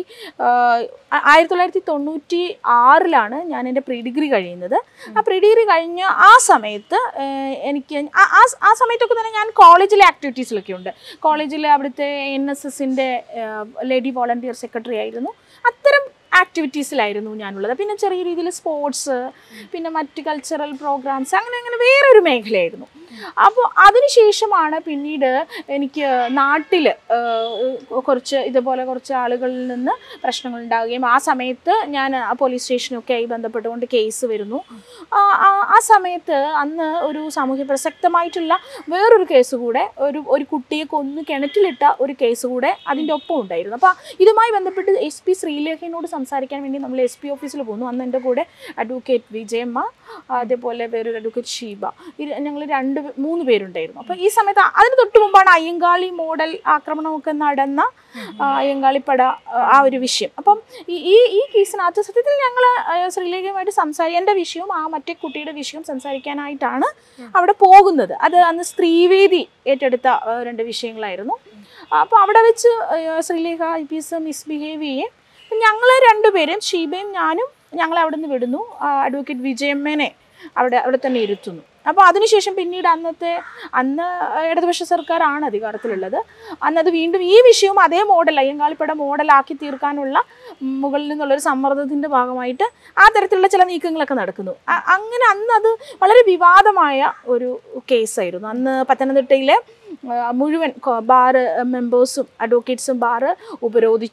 ആയിരത്തി തൊള്ളായിരത്തി തൊണ്ണൂറ്റി ആറിലാണ് ഞാൻ എൻ്റെ പ്രീ ഡിഗ്രി കഴിയുന്നത് ആ പ്രീ ഡിഗ്രി കഴിഞ്ഞ ആ സമയത്ത് ആ, എനിക്ക് ആ- ആ ആ സമയത്തൊക്കെ തന്നെ ഞാൻ കോളേജിലെ ആക്ടിവിറ്റീസിലൊക്കെ ഉണ്ട് കോളേജിൽ അവിടുത്തെ എൻ എസ് എസിൻ്റെ ലേഡി വോളണ്ടിയർ സെക്രട്ടറി ആയിരുന്നു അത്തരം ആക്ടിവിറ്റീസിലായിരുന്നു ഞാനുള്ളത് പിന്നെ ചെറിയ രീതിയിൽ സ്പോർട്സ് പിന്നെ മറ്റ് കൾച്ചറൽ പ്രോഗ്രാംസ് അങ്ങനെ അങ്ങനെ വേറൊരു മേഖലയായിരുന്നു അപ്പോൾ അതിനുശേഷമാണ് പിന്നീട് എനിക്ക് നാട്ടിൽ കുറച്ച് ഇതുപോലെ കുറച്ച് ആളുകളിൽ നിന്ന് പ്രശ്നങ്ങൾ ഉണ്ടാവുകയും ആ സമയത്ത് ഞാൻ ആ പോലീസ് സ്റ്റേഷനൊക്കെ ആയി ബന്ധപ്പെട്ടുകൊണ്ട് കേസ് വരുന്നു ആ ആ- ആ സമയത്ത് അന്ന് ഒരു സാമൂഹ്യ പ്രസക്തമായിട്ടുള്ള വേറൊരു കേസ് കൂടെ ഒരു ഒരു കുട്ടിയെ കൊന്ന് കിണറ്റിലിട്ട ഒരു കേസ് കൂടെ അതിൻ്റെ ഒപ്പം ഉണ്ടായിരുന്നു അപ്പോൾ ഇതുമായി ബന്ധപ്പെട്ട് എസ് പി ശ്രീലേഖനോട് സംസാരിക്കാൻ വേണ്ടി നമ്മൾ എസ് പി ഓഫീസിൽ പോന്നു അന്ന് എൻ്റെ കൂടെ അഡ്വക്കേറ്റ് വിജയമ്മ അതേപോലെ വേറൊരു അഡ്വക്കേറ്റ് ഷീബ ഇത് ഞങ്ങൾ രണ്ട് പേ- മൂന്ന് പേരുണ്ടായിരുന്നു അപ്പോൾ ഈ സമയത്ത് അതിന് തൊട്ട് മുമ്പാണ് അയ്യങ്കാളി മോഡൽ ആക്രമണമൊക്കെ നടന്ന ആ, അയ്യങ്കാളിപ്പട ആ, ആ ഒരു വിഷയം അപ്പം ഈ ഈ ഈ കേസിനകത്ത് സത്യത്തിൽ ഞങ്ങൾ ശ്രീലേഖയുമായിട്ട് സംസാരി എൻ്റെ വിഷയവും ആ മറ്റേ കുട്ടിയുടെ വിഷയവും സംസാരിക്കാനായിട്ടാണ് അവിടെ പോകുന്നത് അത് അന്ന് സ്ത്രീവേദി ഏറ്റെടുത്ത ആ, രണ്ട് വിഷയങ്ങളായിരുന്നു അപ്പോൾ അവിടെ വെച്ച് ആ, Sreelekha I P S misbehave ചെയ്യും ഞങ്ങൾ രണ്ടുപേരും ഷീബയും ഞാനും ഞങ്ങളെ അവിടെ നിന്ന് വിടുന്നു അഡ്വക്കേറ്റ് വിജയമ്മേനെ അവിടെ അവിടെ തന്നെ ഇരുത്തുന്നു അപ്പോൾ അതിനുശേഷം പിന്നീട് അന്നത്തെ അന്ന് ഇടതുപക്ഷ സർക്കാരാണ് അധികാരത്തിലുള്ളത് അന്നത് വീണ്ടും ഈ വിഷയവും അതേ മോഡൽ അയ്യങ്കാളിപ്പട മോഡലാക്കി തീർക്കാനുള്ള മുകളിൽ നിന്നുള്ളൊരു സമ്മർദ്ദത്തിൻ്റെ ഭാഗമായിട്ട് ആ തരത്തിലുള്ള ചില നീക്കങ്ങളൊക്കെ നടക്കുന്നു അ- അങ്ങനെ അന്ന് അത് വളരെ വിവാദമായ ഒരു കേസായിരുന്നു അന്ന് പത്തനംതിട്ടയിലെ ആ, മുഴുവൻ ബാർ മെമ്പേഴ്സും അഡ്വക്കേറ്റ്സും ബാർ ഉപരോധിച്ചു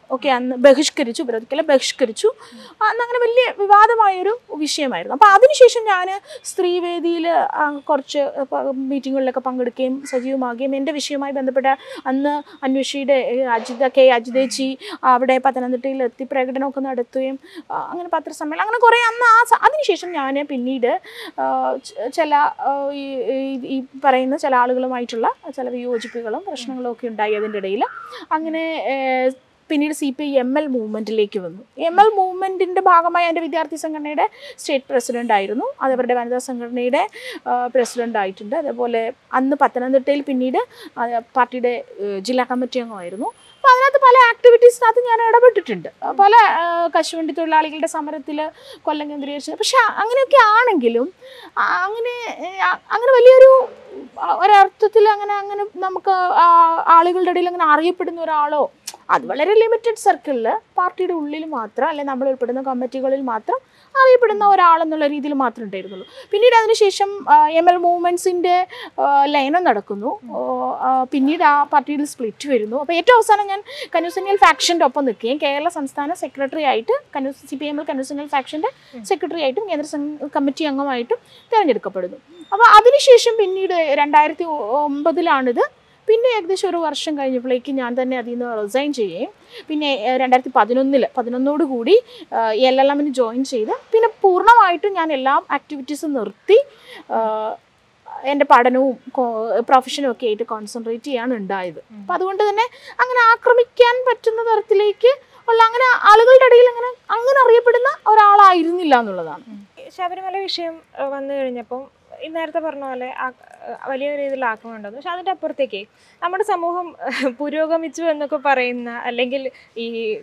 ഓക്കെ അന്ന് ബഹിഷ്കരിച്ചു ഉപരോധിക്കല ബഹിഷ്കരിച്ചു അന്ന് അങ്ങനെ വലിയ വിവാദമായൊരു വിഷയമായിരുന്നു അപ്പോൾ അതിനുശേഷം ഞാൻ സ്ത്രീവേദിയിൽ കുറച്ച് പ- മീറ്റിങ്ങുകളിലൊക്കെ പങ്കെടുക്കുകയും സജീവമാകുകയും എൻ്റെ വിഷയവുമായി ബന്ധപ്പെട്ട അന്ന് അന്വേഷിയുടെ ഏഹ്, അജിത കെ അജിതേച്ചി അവിടെ പത്തനംതിട്ടയിൽ എത്തി പ്രകടനമൊക്കെ നടത്തുകയും ആ, അങ്ങനെ പത്രസമ്മേളനം അങ്ങനെ കുറേ അന്ന് ആ സ- അതിനുശേഷം ഞാൻ പിന്നീട് ആ, ച- ചില ആ, ഈ ഈ- ഈ പറയുന്ന ചില ആളുകളുമായിട്ടുള്ള ചില വിയോജിപ്പുകളും പ്രശ്നങ്ങളും ഒക്കെ ഉണ്ടായി അതിൻ്റെ ഇടയിൽ അങ്ങനെ ഏഹ്, പിന്നീട് C P I M L മൂവ്മെൻറ്റിലേക്ക് വന്നു എം എൽ മൂവ്മെൻറ്റിൻ്റെ ഭാഗമായി എൻ്റെ വിദ്യാർത്ഥി സംഘടനയുടെ സ്റ്റേറ്റ് പ്രസിഡൻ്റ് ആയിരുന്നു അത് അവരുടെ വനിതാ സംഘടനയുടെ പ്രസിഡൻ്റ് ആയിട്ടുണ്ട് അതേപോലെ അന്ന് പത്തനംതിട്ടയിൽ പിന്നീട് ആ, പാർട്ടിയുടെ ഏഹ്, ജില്ലാ കമ്മിറ്റി അംഗമായിരുന്നു അപ്പോൾ അതിനകത്ത് പല ആക്ടിവിറ്റീസിനകത്ത് ഞാൻ ഇടപെട്ടിട്ടുണ്ട് ആ, പല ആ, കശുവണ്ടി തൊഴിലാളികളുടെ സമരത്തിൽ കൊല്ലം കേന്ദ്രീകരിച്ച് പക്ഷെ അങ്ങനെയൊക്കെ ആണെങ്കിലും ആ, അങ്ങനെ ഏ, ആ- അങ്ങനെ വലിയൊരു ആ, ഒരർത്ഥത്തിൽ അങ്ങനെ അങ്ങനെ നമുക്ക് ആ ആളുകളുടെ ഇടയിൽ അങ്ങനെ അറിയപ്പെടുന്ന ഒരാളോ അത് വളരെ ലിമിറ്റഡ് സർക്കിളിൽ പാർട്ടിയുടെ ഉള്ളിൽ മാത്രം അല്ലെ നമ്മൾ ഉൾപ്പെടുന്ന കമ്മിറ്റികളിൽ മാത്രം അറിയപ്പെടുന്ന ഒരാളെന്നുള്ള രീതിയിൽ മാത്രമേ ഉണ്ടായിരുന്നുള്ളൂ പിന്നീട് അതിനുശേഷം എം എൽ മൂവ്മെൻറ്റ്സിൻ്റെ ലയനം നടക്കുന്നു ഓ, ആ, പിന്നീട് ആ പാർട്ടിയിൽ സ്പ്ലിറ്റ് വരുന്നു അപ്പോൾ ഏറ്റവും അവസാനം ഞാൻ കന്യൂസനിയൽ ഫാക്ഷൻ്റെ ഒപ്പം നിൽക്കുകയും കേരള സംസ്ഥാന സെക്രട്ടറി ആയിട്ട് കന്യൂ സി പി എം എൽ കന്യൂസനിയൽ ഫാക്ഷൻ്റെ സെക്രട്ടറി ആയിട്ടും കേന്ദ്ര സം- കമ്മിറ്റി അംഗമായിട്ടും തിരഞ്ഞെടുക്കപ്പെടുന്നു അപ്പോൾ അതിനുശേഷം പിന്നീട് രണ്ടായിരത്തി ഒമ്പതിലാണിത് പിന്നെ ഏകദേശം ഒരു വർഷം കഴിഞ്ഞപ്പോഴേക്ക് ഞാൻ തന്നെ അതിൽ നിന്ന് റിസൈൻ ചെയ്യുകയും പിന്നെ ഏഹ്, രണ്ടായിരത്തി പതിനൊന്നിൽ പതിനൊന്നോട് കൂടി എൽ എൽ എമ്മിന് ജോയിൻ ചെയ്ത് പിന്നെ പൂർണ്ണമായിട്ടും ഞാൻ എല്ലാ ആക്ടിവിറ്റീസും നിർത്തി ആഹ്, എൻ്റെ പഠനവും പ്രൊഫഷനും ഒക്കെ ആയിട്ട് കോൺസെൻട്രേറ്റ് ചെയ്യാണ് ഉണ്ടായത് അപ്പം അതുകൊണ്ട് തന്നെ അങ്ങനെ ആക്രമിക്കാൻ പറ്റുന്ന തരത്തിലേക്ക് ഉള്ള അങ്ങനെ ആളുകളുടെ ഇടയിൽ അങ്ങനെ അങ്ങനെ അറിയപ്പെടുന്ന ഒരാളായിരുന്നില്ല എന്നുള്ളതാണ് ശബരിമല വിഷയം ഏഹ്, വന്നു കഴിഞ്ഞപ്പം ഈ നേരത്തെ പറഞ്ഞ പോലെ ആ- ഏഹ്, വലിയ രീതിയിൽ ആക്രമണം ഉണ്ടായിരുന്നു പക്ഷെ അതിൻ്റെ അപ്പുറത്തേക്ക് നമ്മുടെ സമൂഹം ഏഹ്, പുരോഗമിച്ചു എന്നൊക്കെ പറയുന്ന അല്ലെങ്കിൽ ഈ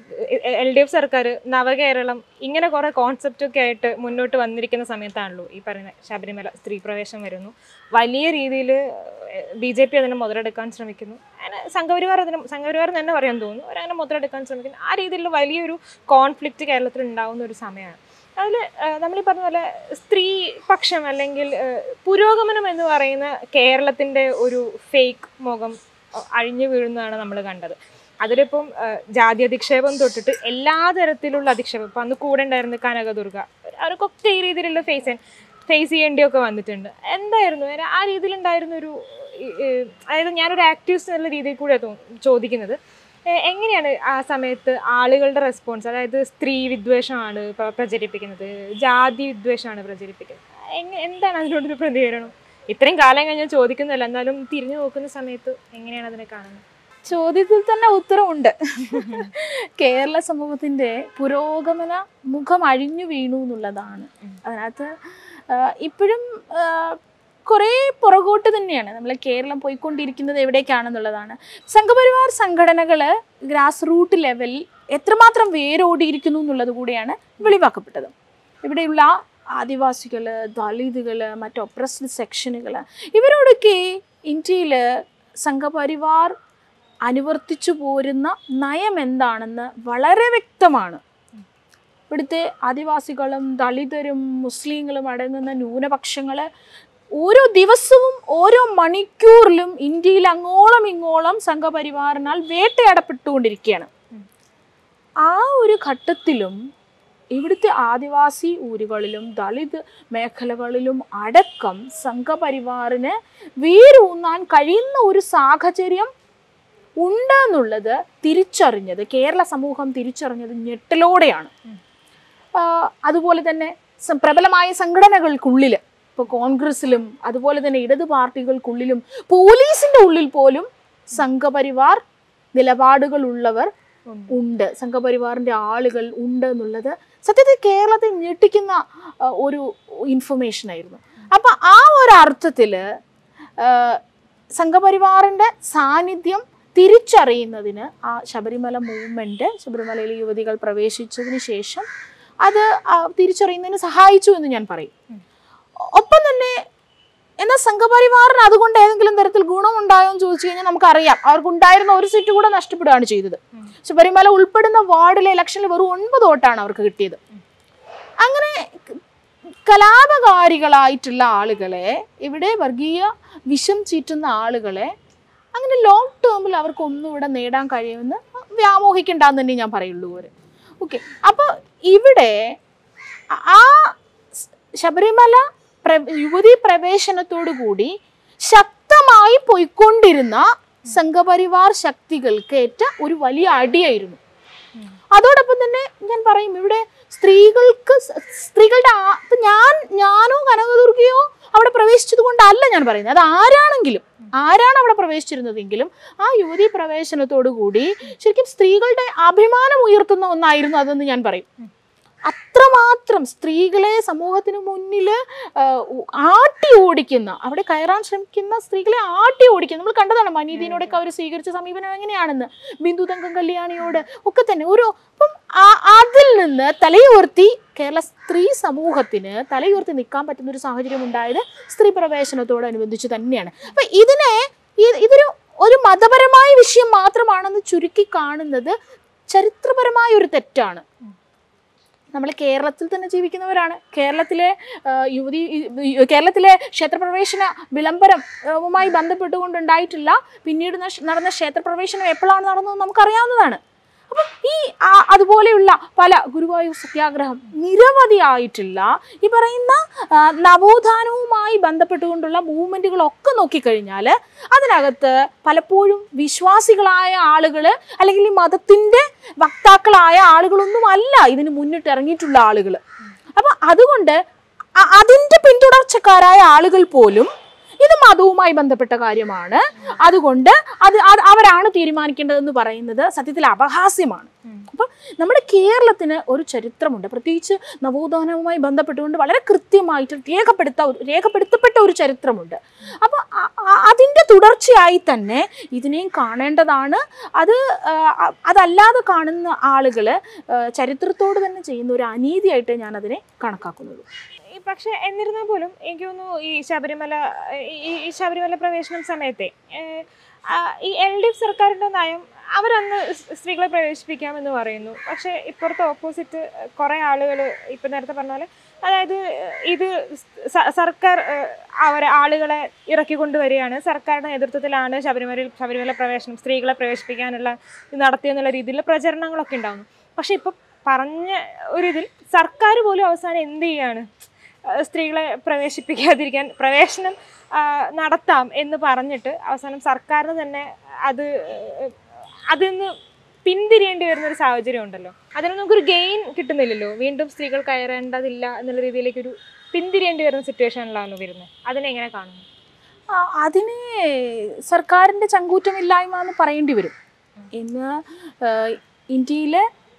എൽ ഡി എഫ് സർക്കാർ നവകേരളം ഇങ്ങനെ കുറേ കോൺസെപ്റ്റ് ഒക്കെ ആയിട്ട് മുന്നോട്ട് വന്നിരിക്കുന്ന സമയത്താണല്ലോ ഈ പറയുന്ന ശബരിമല സ്ത്രീ പ്രവേശം വരുന്നു വലിയ രീതിയിൽ ബി ജെ പി അതിനെ മുതലെടുക്കാൻ ശ്രമിക്കുന്നു അങ്ങനെ സംഘപരിവാർ അതിന് സംഘപരിവാർ എന്ന് തന്നെ പറയാൻ തോന്നുന്നു അവരങ്ങനെ മുതലെടുക്കാൻ ശ്രമിക്കുന്നു ആ രീതിയിലുള്ള വലിയൊരു കോൺഫ്ലിക്റ്റ് കേരളത്തിൽ ഉണ്ടാവുന്ന ഒരു സമയമാണ് അതിൽ നമ്മൾ ഈ പറഞ്ഞ പോലെ സ്ത്രീ പക്ഷം അല്ലെങ്കിൽ ഏഹ്, പുരോഗമനം എന്ന് പറയുന്ന കേരളത്തിൻ്റെ ഒരു ഫേക്ക് മുഖം അഹ് അഴിഞ്ഞു വീഴുന്നതാണ് നമ്മൾ കണ്ടത് അതിലിപ്പം ഏഹ്, ജാതി അധിക്ഷേപം തൊട്ടിട്ട് എല്ലാ തരത്തിലുള്ള അധിക്ഷേപം ഇപ്പം അന്ന് കൂടെ ഉണ്ടായിരുന്ന കനകദുർഗ അവർക്കൊക്കെ ഈ രീതിയിലുള്ള ഫേസ് ഫേസ് ചെയ്യേണ്ടിയൊക്കെ വന്നിട്ടുണ്ട് എന്തായിരുന്നു ഒരു ആ രീതിയിലുണ്ടായിരുന്ന ഒരു ഈ- ഈ, അതായത് ഞാനൊരു ആക്ടിവിസ്റ്റ് എന്നുള്ള രീതിയിൽ കൂടെ ചോദിക്കുന്നത് എ- എങ്ങനെയാണ് ആ സമയത്ത് ആളുകളുടെ റെസ്പോൺസ് അതായത് സ്ത്രീ വിദ്വേഷമാണ് പ്ര- പ്രചരിപ്പിക്കുന്നത് ജാതി വിദ്വേഷമാണ് പ്രചരിപ്പിക്കുന്നത് എങ്ങ എന്താണ് അതിനോടൊരു പ്രതികരണം ഇത്രയും കാലം കഴിഞ്ഞാൽ ചോദിക്കുന്നില്ല എന്നാലും തിരിഞ്ഞു നോക്കുന്ന സമയത്ത് എങ്ങനെയാണ് അതിനെ കാണുന്നത് ചോദ്യത്തിൽ തന്നെ ഉത്തരവുണ്ട് കേരള സമൂഹത്തിന്റെ പുരോഗമന മുഖം അഴിഞ്ഞു വീണു എന്നുള്ളതാണ് അതിനകത്ത് ആഹ് ഇപ്പോഴും ആഹ് കുറേ പുറകോട്ട് തന്നെയാണ് നമ്മൾ കേരളം പോയിക്കൊണ്ടിരിക്കുന്നത് എവിടേക്കാണെന്നുള്ളതാണ് സംഘപരിവാർ സംഘടനകൾ ഗ്രാസ് റൂട്ട് ലെവലിൽ എത്രമാത്രം വേരോടിയിരിക്കുന്നു എന്നുള്ളത് കൂടിയാണ് വെളിവാക്കപ്പെട്ടത് ഇവിടെയുള്ള ആദിവാസികൾ ദളിതുകൾ മറ്റ് ഒപ്രസ്ഡ് സെക്ഷനുകൾ ഇവരോടൊക്കെ ഇന്ത്യയിൽ സംഘപരിവാർ അനുവർത്തിച്ചു പോരുന്ന നയം എന്താണെന്ന് വളരെ വ്യക്തമാണ് ഇവിടുത്തെ ആദിവാസികളും ദളിതരും മുസ്ലിങ്ങളും അടങ്ങുന്ന ന്യൂനപക്ഷങ്ങൾ ഓരോ ദിവസവും ഓരോ മണിക്കൂറിലും ഇന്ത്യയിൽ അങ്ങോളം ഇങ്ങോളം സംഘപരിവാറിനാൽ വേട്ടയാടപ്പെട്ടുകൊണ്ടിരിക്കുകയാണ് ആ ഒരു ഘട്ടത്തിലും ഇവിടുത്തെ ആദിവാസി ഊരുകളിലും ദളിത് മേഖലകളിലും അടക്കം സംഘപരിവാറിന് വേരൂന്നാൻ കഴിയുന്ന ഒരു സാഹചര്യം ഉണ്ട് എന്നുള്ളത് തിരിച്ചറിഞ്ഞത് കേരള സമൂഹം തിരിച്ചറിഞ്ഞത് ഞെട്ടലോടെയാണ് ആഹ് അതുപോലെ തന്നെ സ- പ്രബലമായ സംഘടനകൾക്കുള്ളിൽ ഇപ്പോൾ കോൺഗ്രസിലും അതുപോലെ തന്നെ ഇടത് പാർട്ടികൾക്കുള്ളിലും പോലീസിന്റെ ഉള്ളിൽ പോലും സംഘപരിവാർ നിലപാടുകളുള്ളവർ ഉണ്ട് സംഘപരിവാറിന്റെ ആളുകൾ ഉണ്ട് എന്നുള്ളത് സത്യത്തിൽ കേരളത്തെ ഞെട്ടിക്കുന്ന ആ, ഒരു ഇൻഫർമേഷൻ ആയിരുന്നു അപ്പൊ ആ ഒരു അർത്ഥത്തില് ആ, സംഘപരിവാറിന്റെ സാന്നിധ്യം തിരിച്ചറിയുന്നതിന് ആ ശബരിമല മൂവ്മെന്റ് ശബരിമലയിലെ യുവതികൾ പ്രവേശിച്ചതിന് ശേഷം അത് ആ, തിരിച്ചറിയുന്നതിന് സഹായിച്ചു എന്ന് ഞാൻ പറയും ഒപ്പം തന്നെ എന്നാൽ സംഘപരിവാറിന് അതുകൊണ്ട് ഏതെങ്കിലും തരത്തിൽ ഗുണമുണ്ടായോ എന്ന് ചോദിച്ചു കഴിഞ്ഞാൽ നമുക്കറിയാം അവർക്കുണ്ടായിരുന്ന ഒരു സീറ്റ് കൂടെ നഷ്ടപ്പെടുകയാണ് ചെയ്തത് ശബരിമല ഉൾപ്പെടുന്ന വാർഡിലെ ഇലക്ഷനിൽ വെറും ഒൻപത് വോട്ടാണ് അവർക്ക് കിട്ടിയത് അങ്ങനെ ക- കലാപകാരികളായിട്ടുള്ള ആളുകളെ ഇവിടെ വർഗീയ വിഷം ചീറ്റുന്ന ആളുകളെ അങ്ങനെ ലോങ് ടേമിൽ അവർക്ക് ഒന്നും ഇവിടെ നേടാൻ കഴിയുമെന്ന് വ്യാമോഹിക്കണ്ടെന്ന് തന്നെ ഞാൻ പറയുള്ളൂ ഒരു ഓക്കെ അപ്പോൾ ഇവിടെ ആ സ് ശബരിമല പ്ര യുവതി പ്രവേശനത്തോടു കൂടി ശക്തമായി പോയിക്കൊണ്ടിരുന്ന സംഘപരിവാർ ശക്തികൾക്ക് ഏറ്റ ഒരു വലിയ അടിയായിരുന്നു അതോടൊപ്പം തന്നെ ഞാൻ പറയും ഇവിടെ സ്ത്രീകൾക്ക് സ് സ്ത്രീകളുടെ ആ- ഇപ്പൊ ഞാൻ ഞാനോ കനകദുർഗയോ അവിടെ പ്രവേശിച്ചത് കൊണ്ടല്ല ഞാൻ പറയുന്നത് അത് ആരാണെങ്കിലും ആരാണ് അവിടെ പ്രവേശിച്ചിരുന്നതെങ്കിലും ആ യുവതി പ്രവേശനത്തോടു കൂടി ശരിക്കും സ്ത്രീകളുടെ അഭിമാനം ഉയർത്തുന്ന ഒന്നായിരുന്നു അതെന്ന് ഞാൻ പറയും അത്രമാത്രം സ്ത്രീകളെ സമൂഹത്തിന് മുന്നിൽ ആട്ടി ഓടിക്കുന്ന അവിടെ കയറാൻ ശ്രമിക്കുന്ന സ്ത്രീകളെ ആട്ടി ഓടിക്കുന്ന നമ്മൾ കണ്ടതാണ് മനീതിനോടൊക്കെ അവർ സ്വീകരിച്ച സമീപനം എങ്ങനെയാണെന്ന് ബിന്ദു തങ്കം കല്യാണിയോട് ഒക്കെ തന്നെ ഓരോ അപ്പം ആ- അതിൽ നിന്ന് തലയുയർത്തി കേരള സ്ത്രീ സമൂഹത്തിന് തലയുയർത്തി നിൽക്കാൻ പറ്റുന്ന ഒരു സാഹചര്യം ഉണ്ടായത് സ്ത്രീ പ്രവേശനത്തോടനുബന്ധിച്ച് തന്നെയാണ് അപ്പൊ ഇതിനെ ഈ- ഇതൊരു ഒരു മതപരമായ വിഷയം മാത്രമാണെന്ന് ചുരുക്കി കാണുന്നത് ചരിത്രപരമായ ഒരു തെറ്റാണ് നമ്മൾ കേരളത്തിൽ തന്നെ ജീവിക്കുന്നവരാണ് കേരളത്തിലെ ആ, യുവതി ഈ- കേരളത്തിലെ ക്ഷേത്രപ്രവേശന വിളംബരവുമായി ബന്ധപ്പെട്ടുകൊണ്ടുണ്ടായിട്ടില്ല പിന്നീട് നഷ്- നടന്ന ക്ഷേത്രപ്രവേശനം എപ്പോഴാണ് നടന്നതെന്ന് നമുക്കറിയാവുന്നതാണ് അപ്പം ഈ ആ- അതുപോലെയുള്ള പല ഗുരുവായൂർ സത്യാഗ്രഹം നിരവധിയായിട്ടുള്ള ഈ പറയുന്ന ആ, നവോത്ഥാനവുമായി ബന്ധപ്പെട്ടുകൊണ്ടുള്ള മൂവ്മെൻറ്റുകളൊക്കെ നോക്കിക്കഴിഞ്ഞാൽ അതിനകത്ത് പലപ്പോഴും വിശ്വാസികളായ ആളുകൾ അല്ലെങ്കിൽ ഈ മതത്തിൻ്റെ വക്താക്കളായ ആളുകളൊന്നും അല്ല ഇതിന് മുന്നിട്ട് ഇറങ്ങിയിട്ടുള്ള ആളുകൾ അപ്പം അതുകൊണ്ട് അ- അതിൻ്റെ പിന്തുടർച്ചക്കാരായ ആളുകൾ പോലും ഇത് മതവുമായി ബന്ധപ്പെട്ട കാര്യമാണ് അതുകൊണ്ട് അത് അത് അവരാണ് തീരുമാനിക്കേണ്ടതെന്ന് പറയുന്നത് സത്യത്തിൽ അപഹാസ്യമാണ് അപ്പം നമ്മുടെ കേരളത്തിന് ഒരു ചരിത്രമുണ്ട് പ്രത്യേകിച്ച് നവോത്ഥാനവുമായി ബന്ധപ്പെട്ടുകൊണ്ട് വളരെ കൃത്യമായിട്ട് രേഖപ്പെടുത്ത ഒരു- രേഖപ്പെടുത്തപ്പെട്ട ഒരു ചരിത്രമുണ്ട് അപ്പോൾ അതിൻ്റെ തുടർച്ചയായി തന്നെ ഇതിനെയും കാണേണ്ടതാണ് അത് ആ, അ- അതല്ലാതെ കാണുന്ന ആളുകൾ ചരിത്രത്തോട് തന്നെ ചെയ്യുന്ന ഒരു അനീതിയായിട്ട് ഞാൻ അതിനെ കണക്കാക്കുന്നുള്ളൂ ഈ പക്ഷെ എന്നിരുന്നാൽ പോലും എനിക്ക് തോന്നുന്നു ഈ ശബരിമല ഈ- ഈ ഈ ശബരിമല പ്രവേശനം സമയത്തെ ഏഹ്, ആ, ഈ എൽ ഡി എഫ് സർക്കാരിൻ്റെ നയം അവരന്ന് സ് സ്ത്രീകളെ പ്രവേശിപ്പിക്കാമെന്ന് പറയുന്നു പക്ഷേ ഇപ്പുറത്തെ ഓപ്പോസിറ്റ് കുറേ ആളുകൾ ഇപ്പം നേരത്തെ പറഞ്ഞ പോലെ അതായത് ഇത് സ- സർക്കാർ ഏഹ്, അവരെ ആളുകളെ ഇറക്കിക്കൊണ്ടുവരികയാണ് സർക്കാരുടെ നേതൃത്വത്തിലാണ് ശബരിമലയിൽ ശബരിമല പ്രവേശനം സ്ത്രീകളെ പ്രവേശിപ്പിക്കാനുള്ള ഇത് നടത്തിയെന്നുള്ള രീതിയിലുള്ള പ്രചരണങ്ങളൊക്കെ ഉണ്ടാകുന്നു പക്ഷേ ഇപ്പം പറഞ്ഞ ഒരിതിൽ സർക്കാർ പോലും അവസാനം എന്ത് ചെയ്യാണ് ആ, സ്ത്രീകളെ പ്രവേശിപ്പിക്കാതിരിക്കാൻ പ്രവേശനം ആ, നടത്താം എന്ന് പറഞ്ഞിട്ട് അവസാനം സർക്കാരിന് തന്നെ അത് ഏഹ്, അതിൽ നിന്ന് പിന്തിരിയേണ്ടി വരുന്ന ഒരു സാഹചര്യം ഉണ്ടല്ലോ അതിന് നമുക്കൊരു ഗെയിൻ കിട്ടുന്നില്ലല്ലോ വീണ്ടും സ്ത്രീകൾ കയറേണ്ടതില്ല എന്നുള്ള രീതിയിലേക്ക് ഒരു പിന്തിരിയേണ്ടി വരുന്ന സിറ്റുവേഷനിലാണല്ലോ വരുന്നത് അതിനെ എങ്ങനെ കാണുന്നു ആ, അതിന് സർക്കാരിൻ്റെ ചങ്കൂറ്റമില്ലായ്മ എന്ന് പറയേണ്ടി വരും ഇന്ന് ഇന്ത്യയിലെ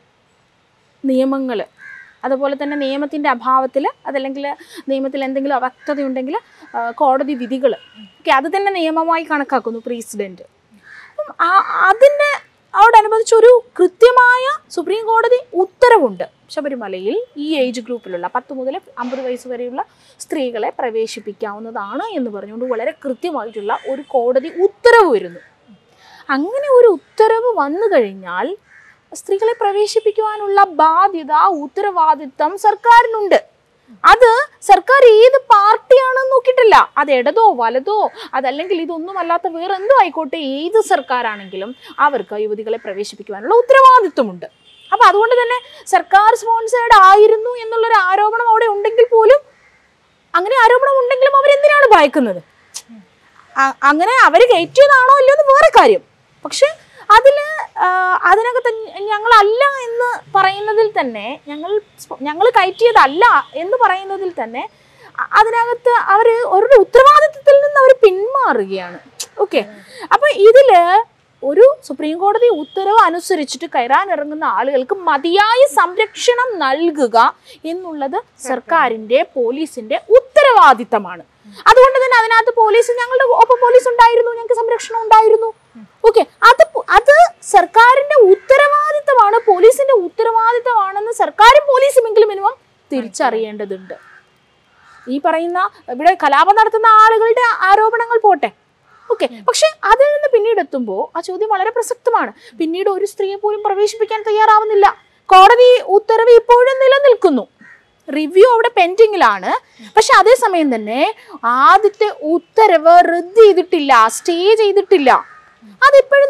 നിയമങ്ങൾ അതുപോലെ തന്നെ നിയമത്തിൻ്റെ അഭാവത്തിൽ അതല്ലെങ്കിൽ നിയമത്തിൽ എന്തെങ്കിലും അവ്യക്തതയുണ്ടെങ്കിൽ ആ, കോടതി വിധികൾ ഓക്കെ അത് തന്നെ നിയമമായി കണക്കാക്കുന്നു പ്രസിഡൻറ്റ് അപ്പം ആ- അതിന് അതോടനുബന്ധിച്ച് ഒരു കൃത്യമായ സുപ്രീം കോടതി ഉത്തരവുണ്ട് ശബരിമലയിൽ ഈ ഏജ് ഗ്രൂപ്പിലുള്ള പത്ത് മുതൽ അമ്പത് വയസ്സ് വരെയുള്ള സ്ത്രീകളെ പ്രവേശിപ്പിക്കാവുന്നതാണ് എന്ന് പറഞ്ഞുകൊണ്ട് വളരെ കൃത്യമായിട്ടുള്ള ഒരു കോടതി ഉത്തരവ് വരുന്നു അങ്ങനെ ഒരു ഉത്തരവ് വന്നു കഴിഞ്ഞാൽ സ്ത്രീകളെ പ്രവേശിപ്പിക്കുവാനുള്ള ബാധ്യത ഉത്തരവാദിത്തം സർക്കാരിനുണ്ട് അത് സർക്കാർ ഏത് പാർട്ടിയാണെന്ന് നോക്കിയിട്ടില്ല അത് ഇടതോ വലതോ അതല്ലെങ്കിൽ ഇതൊന്നും അല്ലാത്ത വേറെ എന്തോ ആയിക്കോട്ടെ ഏത് സർക്കാരാണെങ്കിലും അവർക്ക് യുവതികളെ പ്രവേശിപ്പിക്കുവാനുള്ള ഉത്തരവാദിത്വമുണ്ട് അപ്പൊ അതുകൊണ്ട് തന്നെ സർക്കാർ സ്പോൺസേഡ് ആയിരുന്നു എന്നുള്ളൊരു ആരോപണം അവിടെ ഉണ്ടെങ്കിൽ പോലും അങ്ങനെ ആരോപണം ഉണ്ടെങ്കിലും അവരെന്തിനാണ് ഭയക്കുന്നത് അ- അങ്ങനെ അവർ കയറ്റിയതാണോ ഇല്ലയോ എന്ന് വേറെ കാര്യം പക്ഷെ അതിൽ അതിനകത്ത് ഞങ്ങളല്ല എന്ന് പറയുന്നതിൽ തന്നെ ഞങ്ങൾ സ്പ- ഞങ്ങൾ കയറ്റിയതല്ല എന്ന് പറയുന്നതിൽ തന്നെ അ- അതിനകത്ത് അവർ അവരുടെ ഉത്തരവാദിത്വത്തിൽ നിന്ന് അവർ പിന്മാറുകയാണ് ഓക്കെ അപ്പം ഇതിൽ ഒരു സുപ്രീം കോടതി ഉത്തരവ് അനുസരിച്ചിട്ട് കയറാൻ ഇറങ്ങുന്ന ആളുകൾക്ക് മതിയായ സംരക്ഷണം നൽകുക എന്നുള്ളത് സർക്കാരിൻ്റെ പോലീസിൻ്റെ ഉത്തരവാദിത്തമാണ് അതുകൊണ്ട് തന്നെ അതിനകത്ത് പോലീസ് ഞങ്ങളുടെ ഒപ്പം പോലീസ് ഉണ്ടായിരുന്നു ഞങ്ങൾക്ക് സംരക്ഷണം ഉണ്ടായിരുന്നു ഓക്കെ അത് പോ- അത് സർക്കാരിന്റെ ഉത്തരവാദിത്തമാണ് പോലീസിന്റെ ഉത്തരവാദിത്തമാണെന്ന് സർക്കാരും പോലീസുമെങ്കിലും മിനിമം തിരിച്ചറിയേണ്ടതുണ്ട് ഈ പറയുന്ന ഇവിടെ കലാപം നടത്തുന്ന ആളുകളുടെ ആരോപണങ്ങൾ പോട്ടെ ഓക്കെ പക്ഷെ അതിൽ നിന്ന് പിന്നീട് എത്തുമ്പോൾ ആ ചോദ്യം വളരെ പ്രസക്തമാണ് പിന്നീട് ഒരു സ്ത്രീയെ പോലും പ്രവേശിപ്പിക്കാൻ തയ്യാറാവുന്നില്ല കോടതി ഉത്തരവ് ഇപ്പോഴും നിലനിൽക്കുന്നു റിവ്യൂ അവിടെ പെൻഡിങ്ങിലാണ് പക്ഷെ അതേസമയം തന്നെ ആദ്യത്തെ ഉത്തരവ് റദ്ദ് ചെയ്തിട്ടില്ല സ്റ്റേ ചെയ്തിട്ടില്ല അതിപ്പോഴും നിലനിൽക്കുന്നു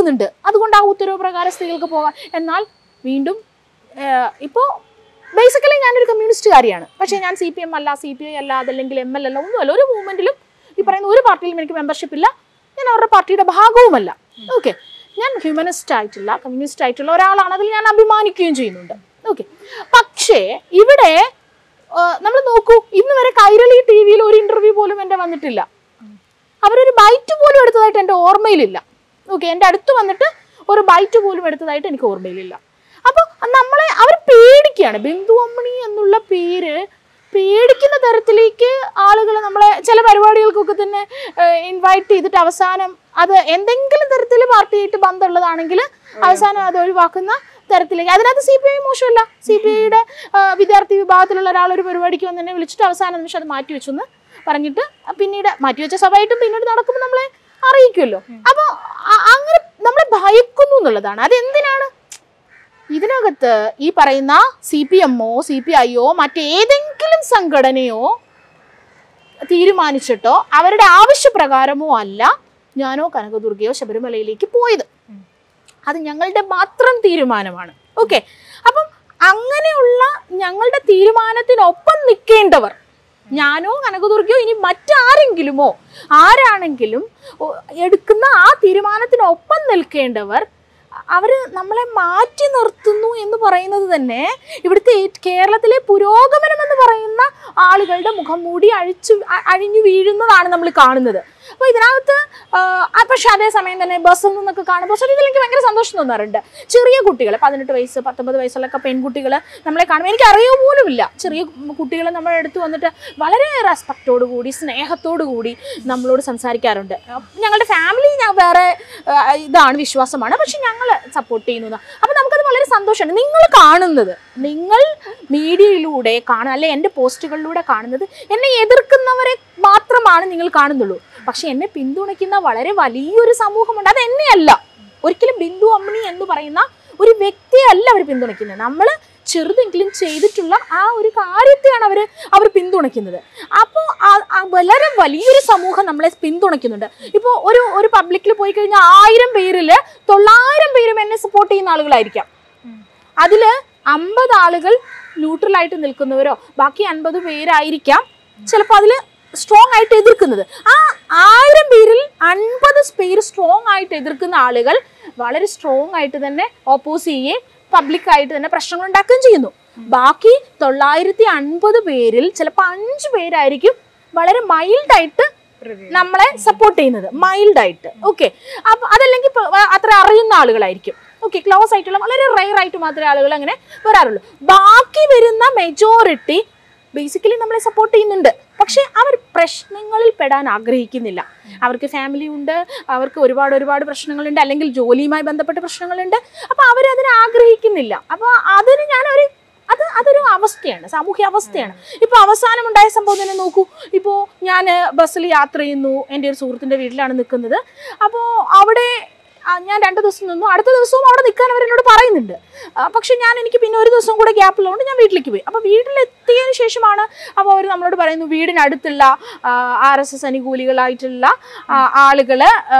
നിൽക്കുന്നുണ്ട് അതുകൊണ്ട് ആ ഉത്തരവ് പ്രകാരം സ്ത്രീകൾക്ക് പോകാം എന്നാൽ വീണ്ടും ഏഹ്, ഇപ്പോൾ ബേസിക്കലി ഞാനൊരു കമ്മ്യൂണിസ്റ്റുകാരിയാണ് പക്ഷേ ഞാൻ സി പി എം അല്ല സി പി ഐ അല്ല അതല്ലെങ്കിൽ എം എൽ അല്ല ഒന്നുമല്ല ഒരു മൂവ്മെന്റിലും ഈ പറയുന്ന ഒരു പാർട്ടിയിലും എനിക്ക് മെമ്പർഷിപ്പ് ഇല്ല ഞാൻ അവരുടെ പാർട്ടിയുടെ ഭാഗവുമല്ല ഓക്കെ ഞാൻ ഹ്യൂമനിസ്റ്റ് ആയിട്ടില്ല കമ്മ്യൂണിസ്റ്റ് ആയിട്ടുള്ള ഒരാളാണ് അതിൽ ഞാൻ അഭിമാനിക്കുകയും ചെയ്യുന്നുണ്ട് ഓക്കെ പക്ഷേ ഇവിടെ നമ്മൾ നോക്കൂ ഇന്ന് വരെ കൈരളി ടി വിയിൽ ഒരു ഇന്റർവ്യൂ പോലും എൻ്റെ വന്നിട്ടില്ല അവരൊരു ബൈറ്റ് പോലും എടുത്തതായിട്ട് എൻ്റെ ഓർമ്മയിലില്ല ഓക്കെ എൻ്റെ അടുത്ത് വന്നിട്ട് ഒരു ബൈറ്റ് പോലും എടുത്തതായിട്ട് എനിക്ക് ഓർമ്മയിലില്ല അപ്പോൾ നമ്മളെ അവർ പേടിക്കുകയാണ് ബിന്ദു അമ്മണി എന്നുള്ള പേര് പേടിക്കുന്ന തരത്തിലേക്ക് ആളുകൾ നമ്മളെ ചില പരിപാടികൾക്കൊക്കെ തന്നെ ഇൻവൈറ്റ് ചെയ്തിട്ട് അവസാനം അത് എന്തെങ്കിലും തരത്തിൽ പാർട്ടിയായിട്ട് ബന്ധമുള്ളതാണെങ്കിൽ അവസാനം അത് ഒഴിവാക്കുന്ന തരത്തിലേക്ക് അതിനകത്ത് സി പി ഐ മോശമല്ല സി പി ഐയുടെ വിദ്യാർത്ഥി വിഭാഗത്തിലുള്ള ഒരാൾ ഒരു പരിപാടിക്ക് വന്ന് എന്നെ വിളിച്ചിട്ട് അവസാന നിമിഷം അത് മാറ്റി വെച്ചു എന്ന് പറഞ്ഞിട്ട് പിന്നീട് മാറ്റി വെച്ച സഭയായിട്ടും പിന്നീട് നടക്കുമ്പോൾ നമ്മളെ അറിയിക്കുമല്ലോ അപ്പോൾ അങ്ങനെ നമ്മളെ ഭയക്കുന്നു എന്നുള്ളതാണ് അതെന്തിനാണ് ഇതിനകത്ത് ഈ പറയുന്ന സി പി എമ്മോ സി പി ഐയോ മറ്റേതെങ്കിലും സംഘടനയോ തീരുമാനിച്ചിട്ടോ അവരുടെ ആവശ്യപ്രകാരമോ അല്ല ഞാനോ കനകദുർഗയോ ശബരിമലയിലേക്ക് പോയത് അത് ഞങ്ങളുടെ മാത്രം തീരുമാനമാണ് ഓക്കെ അപ്പം അങ്ങനെയുള്ള ഞങ്ങളുടെ തീരുമാനത്തിനൊപ്പം നിൽക്കേണ്ടവർ ഞാനോ കനകദുർഗയോ ഇനി മറ്റാരെങ്കിലുമോ ആരാണെങ്കിലും ഓ, എടുക്കുന്ന ആ തീരുമാനത്തിനൊപ്പം നിൽക്കേണ്ടവർ അവര് നമ്മളെ മാറ്റി നിർത്തുന്നു എന്ന് പറയുന്നത് തന്നെ ഇവിടുത്തെ ഏ- കേരളത്തിലെ പുരോഗമനം എന്ന് പറയുന്ന ആളുകളുടെ മുഖം മൂടി അഴിച്ചു അ- അഴിഞ്ഞു വീഴുന്നതാണ് നമ്മൾ കാണുന്നത് അപ്പോൾ ഇതിനകത്ത് ആ, ആ, പക്ഷെ അതേസമയം തന്നെ ബസ്സിൽ നിന്നൊക്കെ കാണുമ്പോൾ പക്ഷേ ഇതിലെനിക്ക് ഭയങ്കര സന്തോഷം തോന്നാറുണ്ട് ചെറിയ കുട്ടികൾ പതിനെട്ട് വയസ്സ് പത്തൊമ്പത് വയസ്സുള്ളൊക്കെ പെൺകുട്ടികൾ നമ്മളെ കാണുമ്പോൾ എനിക്ക് അറിയുക പോലുമില്ല ചെറിയ കുട്ടികൾ നമ്മുടെ അടുത്ത് വന്നിട്ട് വളരെ റെസ്പെക്റ്റോടു കൂടി സ്നേഹത്തോടു കൂടി നമ്മളോട് സംസാരിക്കാറുണ്ട് ഞങ്ങളുടെ ഫാമിലി ഞാൻ വേറെ ആ, ഇതാണ് വിശ്വാസമാണ് പക്ഷെ ഞങ്ങൾ സപ്പോർട്ട് ചെയ്യുന്നു അപ്പം നമുക്കത് വളരെ സന്തോഷമാണ് നിങ്ങൾ കാണുന്നത് നിങ്ങൾ മീഡിയയിലൂടെ കാണുക അല്ലെ എൻ്റെ പോസ്റ്റുകളിലൂടെ കാണുന്നത് എന്നെ എതിർക്കുന്നവരെ മാത്രമാണ് നിങ്ങൾ കാണുന്നുള്ളൂ പക്ഷെ എന്നെ പിന്തുണയ്ക്കുന്ന വളരെ വലിയൊരു സമൂഹമുണ്ട് അത് എന്നെയല്ല ഒരിക്കലും ബിന്ദു അമ്മിണി എന്ന് പറയുന്ന ഒരു വ്യക്തിയെ അല്ല അവർ പിന്തുണയ്ക്കുന്നത് നമ്മൾ ചെറുതെങ്കിലും ചെയ്തിട്ടുള്ള ആ ഒരു കാര്യത്തെയാണ് അവർ അവർ പിന്തുണയ്ക്കുന്നത് അപ്പോൾ വളരെ വലിയൊരു സമൂഹം നമ്മളെ പിന്തുണയ്ക്കുന്നുണ്ട് ഇപ്പോൾ ഒരു ഒരു പബ്ലിക്കിൽ പോയി കഴിഞ്ഞാൽ ആയിരം പേരിൽ തൊള്ളായിരം പേരും എന്നെ സപ്പോർട്ട് ചെയ്യുന്ന ആളുകളായിരിക്കാം അതിൽ അമ്പത് ആളുകൾ ന്യൂട്രലായിട്ട് നിൽക്കുന്നവരോ ബാക്കി അൻപത് പേരായിരിക്കാം ചിലപ്പോൾ അതിൽ സ്ട്രോങ് ആയിട്ട് എതിർക്കുന്നത് ആ ആയിരം പേരിൽ അൻപത് പേര് സ്ട്രോങ് ആയിട്ട് എതിർക്കുന്ന ആളുകൾ വളരെ സ്ട്രോങ് ആയിട്ട് തന്നെ ഓപ്പോസ് ചെയ്യുകയും പബ്ലിക്കായിട്ട് തന്നെ പ്രശ്നങ്ങൾ ഉണ്ടാക്കുകയും ചെയ്യുന്നു ബാക്കി തൊള്ളായിരത്തി അൻപത് പേരിൽ ചിലപ്പോൾ അഞ്ച് പേരായിരിക്കും വളരെ മൈൽഡായിട്ട് നമ്മളെ സപ്പോർട്ട് ചെയ്യുന്നത് മൈൽഡ് ആയിട്ട് ഓക്കെ അപ്പൊ അതല്ലെങ്കിൽ ഇപ്പൊ വ- അത്ര അറിയുന്ന ആളുകളായിരിക്കും ഓക്കെ ക്ലോസ് ആയിട്ടുള്ള വളരെ റയർ ആയിട്ട് മാത്രമേ ആളുകൾ അങ്ങനെ വരാറുള്ളൂ ബാക്കി വരുന്ന മെജോറിറ്റി ബേസിക്കലി നമ്മളെ സപ്പോർട്ട് ചെയ്യുന്നുണ്ട് പക്ഷേ അവർ പ്രശ്നങ്ങളിൽ പെടാൻ ആഗ്രഹിക്കുന്നില്ല അവർക്ക് ഫാമിലി ഉണ്ട് അവർക്ക് ഒരുപാട് ഒരുപാട് പ്രശ്നങ്ങളുണ്ട് അല്ലെങ്കിൽ ജോലിയുമായി ബന്ധപ്പെട്ട പ്രശ്നങ്ങളുണ്ട് അപ്പോൾ അവരതിനെ ആഗ്രഹിക്കുന്നില്ല അപ്പോൾ അതിന് ഞാനൊരു അത് അതൊരു അവസ്ഥയാണ് സാമൂഹ്യ അവസ്ഥയാണ് ഇപ്പോൾ അവസാനം ഉണ്ടായ സംഭവം തന്നെ നോക്കൂ ഇപ്പോൾ ഞാൻ ബസ്സിൽ യാത്ര ചെയ്യുന്നു എൻ്റെ ഒരു സുഹൃത്തിൻ്റെ വീട്ടിലാണ് നിൽക്കുന്നത് അപ്പോൾ അവിടെ ആ, ഞാൻ രണ്ട് ദിവസം നിന്നു അടുത്ത ദിവസവും അവിടെ നിൽക്കാൻ അവരെന്നോട് പറയുന്നുണ്ട് ആ, പക്ഷെ ഞാൻ എനിക്ക് പിന്നെ ഒരു ദിവസം കൂടെ ഗ്യാപ്പ് ഉള്ളതുകൊണ്ട് ഞാൻ വീട്ടിലേക്ക് പോയി അപ്പോൾ വീട്ടിലെത്തിയതിന് ശേഷമാണ് അപ്പോൾ അവർ നമ്മളോട് പറയുന്നു വീടിനടുത്തുള്ള ആർ എസ് എസ് അനുകൂലികളായിട്ടുള്ള ആളുകൾ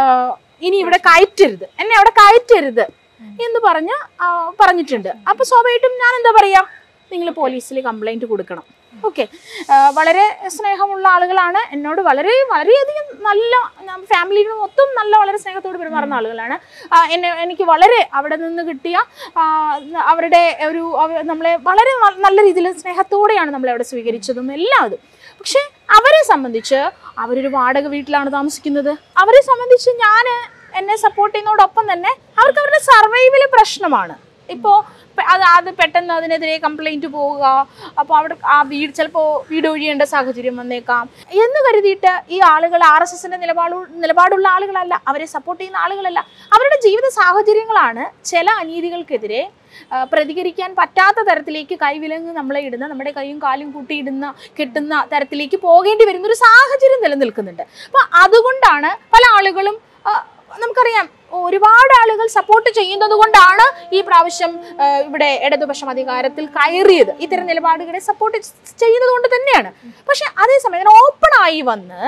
ഇനി ഇവിടെ കയറ്റരുത് എന്നെ അവിടെ കയറ്റരുത് എന്ന് പറഞ്ഞ് ആ, പറഞ്ഞിട്ടുണ്ട് അപ്പോൾ സ്വാഭാവികമായിട്ടും ഞാൻ എന്താ പറയുക നിങ്ങൾ പോലീസിൽ കംപ്ലൈൻറ്റ് കൊടുക്കണം ഓക്കെ വളരെ സ്നേഹമുള്ള ആളുകളാണ് എന്നോട് വളരെ വളരെയധികം നല്ല ഫാമിലിയുടെ മൊത്തം നല്ല വളരെ സ്നേഹത്തോട് പെരുമാറുന്ന ആളുകളാണ് ആ, എന്നെ എനിക്ക് വളരെ അവിടെ നിന്ന് കിട്ടിയ ആ, അവരുടെ ഒരു അവ- നമ്മളെ വളരെ ന- നല്ല രീതിയിൽ സ്നേഹത്തോടെയാണ് നമ്മളെ അവിടെ സ്വീകരിച്ചതും എല്ലാം അതും പക്ഷേ അവരെ സംബന്ധിച്ച് അവരൊരു വാടക വീട്ടിലാണ് താമസിക്കുന്നത് അവരെ സംബന്ധിച്ച് ഞാൻ എന്നെ സപ്പോർട്ട് ചെയ്യുന്നതോടൊപ്പം തന്നെ അവർക്ക് അവരുടെ സർവൈവൽ പ്രശ്നമാണ് ഇപ്പോൾ അത് അത് പെട്ടെന്ന് അതിനെതിരെ കംപ്ലൈൻറ്റ് പോവുക അപ്പോൾ അവിടെ ആ വീട് ചിലപ്പോൾ വീട് ഒഴിയേണ്ട സാഹചര്യം വന്നേക്കാം എന്ന് കരുതിയിട്ട് ഈ ആളുകൾ ആർ എസ് എസിൻ്റെ നിലപാട് നിലപാടുള്ള ആളുകളല്ല അവരെ സപ്പോർട്ട് ചെയ്യുന്ന ആളുകളല്ല അവരുടെ ജീവിത സാഹചര്യങ്ങളാണ് ചില അനീതികൾക്കെതിരെ ആ, പ്രതികരിക്കാൻ പറ്റാത്ത തരത്തിലേക്ക് കൈവിലങ്ങ് നമ്മളെ ഇടുന്ന നമ്മുടെ കൈയും കാലും കൂട്ടിയിടുന്ന കെട്ടുന്ന തരത്തിലേക്ക് പോകേണ്ടി വരുന്ന ഒരു സാഹചര്യം നിലനിൽക്കുന്നുണ്ട് അപ്പോൾ അതുകൊണ്ടാണ് പല ആളുകളും ആ, നമുക്കറിയാം ഒരുപാട് ആളുകൾ സപ്പോർട്ട് ചെയ്യുന്നത് കൊണ്ടാണ് ഈ പ്രാവശ്യം ആ, ഇവിടെ ഇടതുപക്ഷം അധികാരത്തിൽ കയറിയത് ഇത്തരം നിലപാടുകളെ സപ്പോർട്ട് ചെയ്യുന്നത് കൊണ്ട് തന്നെയാണ് പക്ഷെ അതേസമയം ഓപ്പൺ ആയി വന്ന്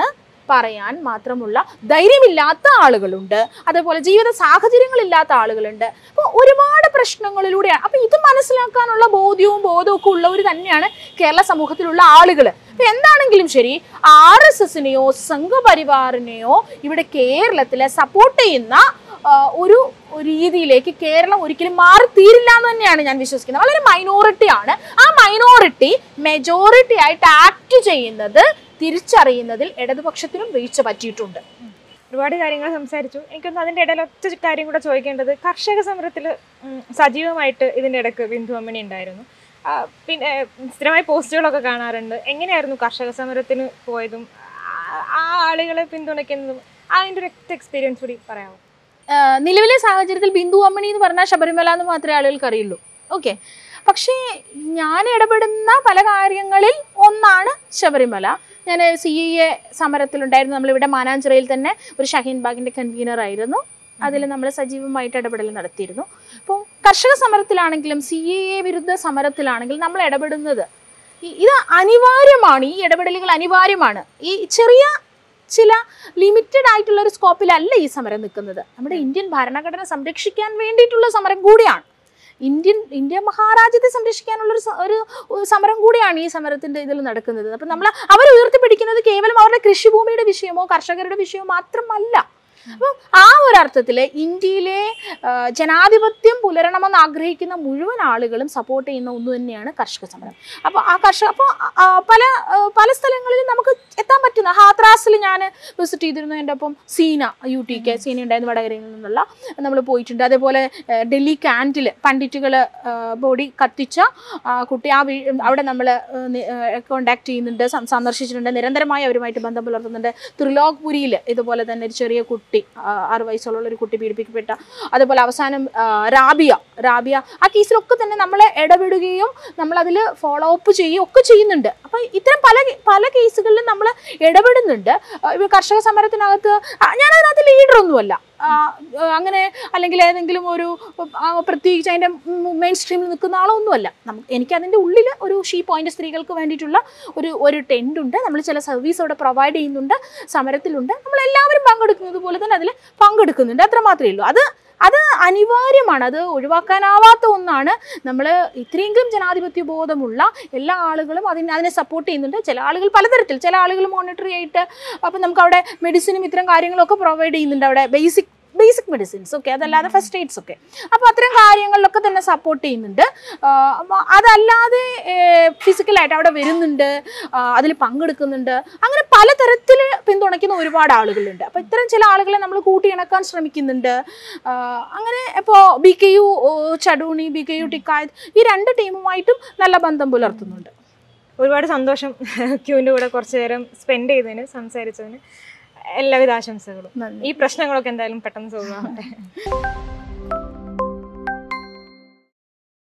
പറയാൻ മാത്രമുള്ള ധൈര്യമില്ലാത്ത ആളുകളുണ്ട് അതേപോലെ ജീവിത സാഹചര്യങ്ങളില്ലാത്ത ആളുകളുണ്ട് അപ്പോൾ ഒരുപാട് പ്രശ്നങ്ങളിലൂടെയാണ് അപ്പോൾ ഇത് മനസ്സിലാക്കാനുള്ള ബോധ്യവും ബോധവും ഒക്കെ ഉള്ളവർ തന്നെയാണ് കേരള സമൂഹത്തിലുള്ള ആളുകൾ അപ്പൊ എന്താണെങ്കിലും ശരി ആർ എസ് എസിനെയോ സംഘപരിവാറിനെയോ ഇവിടെ കേരളത്തിലെ സപ്പോർട്ട് ചെയ്യുന്ന ആ, ഒരു രീതിയിലേക്ക് കേരളം ഒരിക്കലും മാറി തീരില്ല എന്ന് തന്നെയാണ് ഞാൻ വിശ്വസിക്കുന്നത് വളരെ മൈനോറിറ്റി ആണ് ആ മൈനോറിറ്റി മെജോറിറ്റി ആയിട്ട് ആക്ട് ചെയ്യുന്നത് തിരിച്ചറിയുന്നതിൽ ഇടതുപക്ഷത്തിനും വീഴ്ച പറ്റിയിട്ടുണ്ട് ഒരുപാട് കാര്യങ്ങൾ സംസാരിച്ചു എനിക്കൊന്ന് അതിൻ്റെ ഇടയിൽ ഒറ്റ കാര്യം കൂടെ ചോദിക്കേണ്ടത് കർഷക സമരത്തിൽ സജീവമായിട്ട് ഇതിൻ്റെ ഇടയ്ക്ക് ബിന്ദു അമ്മണി ഉണ്ടായിരുന്നു ആ, പിന്നെ ഏഹ്, സ്ഥിരമായി പോസ്റ്റുകളൊക്കെ കാണാറുണ്ട് എങ്ങനെയായിരുന്നു കർഷക സമരത്തിന് പോയതും ആ- ആ ആളുകളെ പിന്തുണയ്ക്കുന്നതും അതിൻ്റെ ഒരു എക്സ്പീരിയൻസ് കൂടി പറയാമോ ആ, നിലവിലെ സാഹചര്യത്തിൽ ബിന്ദു അമ്മണി എന്ന് പറഞ്ഞാൽ ശബരിമല എന്ന് മാത്രമേ ആളുകൾക്ക് അറിയുള്ളൂ ഓക്കെ പക്ഷേ ഞാൻ ഇടപെടുന്ന പല കാര്യങ്ങളിൽ ഒന്നാണ് ശബരിമല ഞാൻ സി ഇ എ സമരത്തിലുണ്ടായിരുന്നു നമ്മളിവിടെ മാനാഞ്ചിറയിൽ തന്നെ ഒരു ഷഹീൻ ബാഗിൻ്റെ കൺവീനർ ആയിരുന്നു അതിൽ നമ്മൾ സജീവമായിട്ട് ഇടപെടൽ നടത്തിയിരുന്നു അപ്പോൾ കർഷക സമരത്തിലാണെങ്കിലും സി എ എ വിരുദ്ധ സമരത്തിലാണെങ്കിലും നമ്മൾ ഇടപെടുന്നത് ഈ- ഇത് അനിവാര്യമാണ് ഈ ഇടപെടലുകൾ അനിവാര്യമാണ് ഈ ചെറിയ ചില ലിമിറ്റഡ് ആയിട്ടുള്ള ഒരു സ്കോപ്പിലല്ല ഈ സമരം നിൽക്കുന്നത് നമ്മുടെ ഇന്ത്യൻ ഭരണഘടന സംരക്ഷിക്കാൻ വേണ്ടിയിട്ടുള്ള സമരം കൂടിയാണ് ഇന്ത്യൻ ഇന്ത്യ മഹാരാജ്യത്തെ സംരക്ഷിക്കാനുള്ള ഒരു സ- ഒരു ഒരു സമരം കൂടിയാണ് ഈ സമരത്തിന്റെ ഇതിൽ നടക്കുന്നത് അപ്പം നമ്മൾ അവർ ഉയർത്തിപ്പിടിക്കുന്നത് കേവലം അവരുടെ കൃഷിഭൂമിയുടെ വിഷയമോ കർഷകരുടെ വിഷയമോ മാത്രമല്ല അപ്പം ആ ഒരു അർത്ഥത്തിൽ ഇന്ത്യയിലെ ആ, ജനാധിപത്യം പുലരണമെന്ന് ആഗ്രഹിക്കുന്ന മുഴുവൻ ആളുകളും സപ്പോർട്ട് ചെയ്യുന്ന ഒന്ന് തന്നെയാണ് കർഷക സമരം അപ്പോൾ ആ കർഷക അപ്പോൾ പല ആ, പല സ്ഥലങ്ങളിലും നമുക്ക് എത്താൻ പറ്റുന്ന ഹാത്രാസിൽ ഞാൻ വിസിറ്റ് ചെയ്തിരുന്നു എൻ്റെ ഒപ്പം Seena U T K Seena ഉണ്ടായിരുന്നു വടകരയിൽ നിന്നുള്ള നമ്മൾ പോയിട്ടുണ്ട് അതേപോലെ ആ, ഡൽഹി ക്യാൻറ്റിൽ പണ്ഡിറ്റുകൾ ബോഡി കത്തിച്ച ആ, കുട്ടി ആ വീ അവിടെ നമ്മൾ കോണ്ടാക്ട് ചെയ്യുന്നുണ്ട് സം- സന്ദർശിച്ചിട്ടുണ്ട് നിരന്തരമായി അവരുമായിട്ട് ബന്ധം പുലർത്തുന്നുണ്ട് ത്രിലോക്പുരിയിൽ ഇതുപോലെ തന്നെ ഒരു ചെറിയ കുട്ടി ആ, ആറ് വയസ്സുള്ള ഒരു കുട്ടി പീഡിപ്പിക്കപ്പെട്ട അതുപോലെ അവസാനം ആ, റാബിയ റാബിയ ആ കേസിലൊക്കെ തന്നെ നമ്മൾ ഇടപെടുകയും നമ്മൾ അതിൽ ഫോളോ അപ്പ് ചെയ്യുകയും ഒക്കെ ചെയ്യുന്നുണ്ട് അപ്പോൾ ഇത്തരം പല പല കേസുകളിലും നമ്മൾ ഇടപെടുന്നുണ്ട് ആ, ഇപ്പോൾ കർഷക സമരത്തിനകത്ത് ആ, ഞാനതിനകത്ത് ലീഡറൊന്നുമല്ല ആ, ആ, അങ്ങനെ അല്ലെങ്കിൽ ഏതെങ്കിലും ഒരു ആ, പ്രത്യേകിച്ച് അതിൻ്റെ മെയിൻ സ്ട്രീമിൽ നിൽക്കുന്ന ആളൊന്നുമല്ല നമുക്ക് എനിക്ക് അതിൻ്റെ ഉള്ളിൽ ഒരു ഷീ പോയിന്റ് സ്ത്രീകൾക്ക് വേണ്ടിയിട്ടുള്ള ഒരു ഒരു ടെൻ്റ് ഉണ്ട് നമ്മൾ ചില സർവീസ് അവിടെ പ്രൊവൈഡ് ചെയ്യുന്നുണ്ട് സമരത്തിലുണ്ട് നമ്മൾ എല്ലാവരും പങ്കെടുക്കുന്നത് പോലെ തന്നെ അതിൽ പങ്കെടുക്കുന്നുണ്ട് അത്ര മാത്രമേ ഉള്ളൂ അത് അത് അനിവാര്യമാണ് അത് ഒഴിവാക്കാനാവാത്ത ഒന്നാണ് നമ്മൾ ഇത്രയെങ്കിലും ജനാധിപത്യ ബോധമുള്ള എല്ലാ ആളുകളും അതിന് അതിനെ സപ്പോർട്ട് ചെയ്യുന്നുണ്ട് ചില ആളുകൾ പലതരത്തിൽ ചില ആളുകൾ മോണിറ്ററി ആയിട്ട് അപ്പം നമുക്ക് അവിടെ മെഡിസിനും ഇത്തരം കാര്യങ്ങളൊക്കെ പ്രൊവൈഡ് ചെയ്യുന്നുണ്ട് അവിടെ ബേസിക് ബേസിക് മെഡിസിൻസ് ഒക്കെ അതല്ലാതെ ഫസ്റ്റ് എയ്ഡ്സ് ഒക്കെ അപ്പോൾ അത്തരം കാര്യങ്ങളിലൊക്കെ തന്നെ സപ്പോർട്ട് ചെയ്യുന്നുണ്ട് ആ, അപ്പൊ അതല്ലാതെ ഫിസിക്കലായിട്ട് അവിടെ വരുന്നുണ്ട് അതിൽ പങ്കെടുക്കുന്നുണ്ട് അങ്ങനെ പലതരത്തിൽ പിന്തുണയ്ക്കുന്ന ഒരുപാട് ആളുകളുണ്ട് അപ്പോൾ ഇത്തരം ചില ആളുകളെ നമ്മൾ കൂട്ടിയിണക്കാൻ ശ്രമിക്കുന്നുണ്ട് ആ, അങ്ങനെ ഇപ്പോൾ ബി കെ യു ചടൂണി ബി കെ യു ടിക്കായത് ഈ രണ്ട് ടീമുമായിട്ടും നല്ല ബന്ധം പുലർത്തുന്നുണ്ട് ഒരുപാട് സന്തോഷം ക്യൂവിൻ്റെ കൂടെ കുറച്ച് നേരം സ്പെൻഡ് ചെയ്തതിന് സംസാരിച്ചതിന് എല്ലാവിധ ആശംസകളും നന്ദി ഈ പ്രശ്നങ്ങളൊക്കെ എന്തായാലും പെട്ടെന്ന് സോൾവ് ആവട്ടെ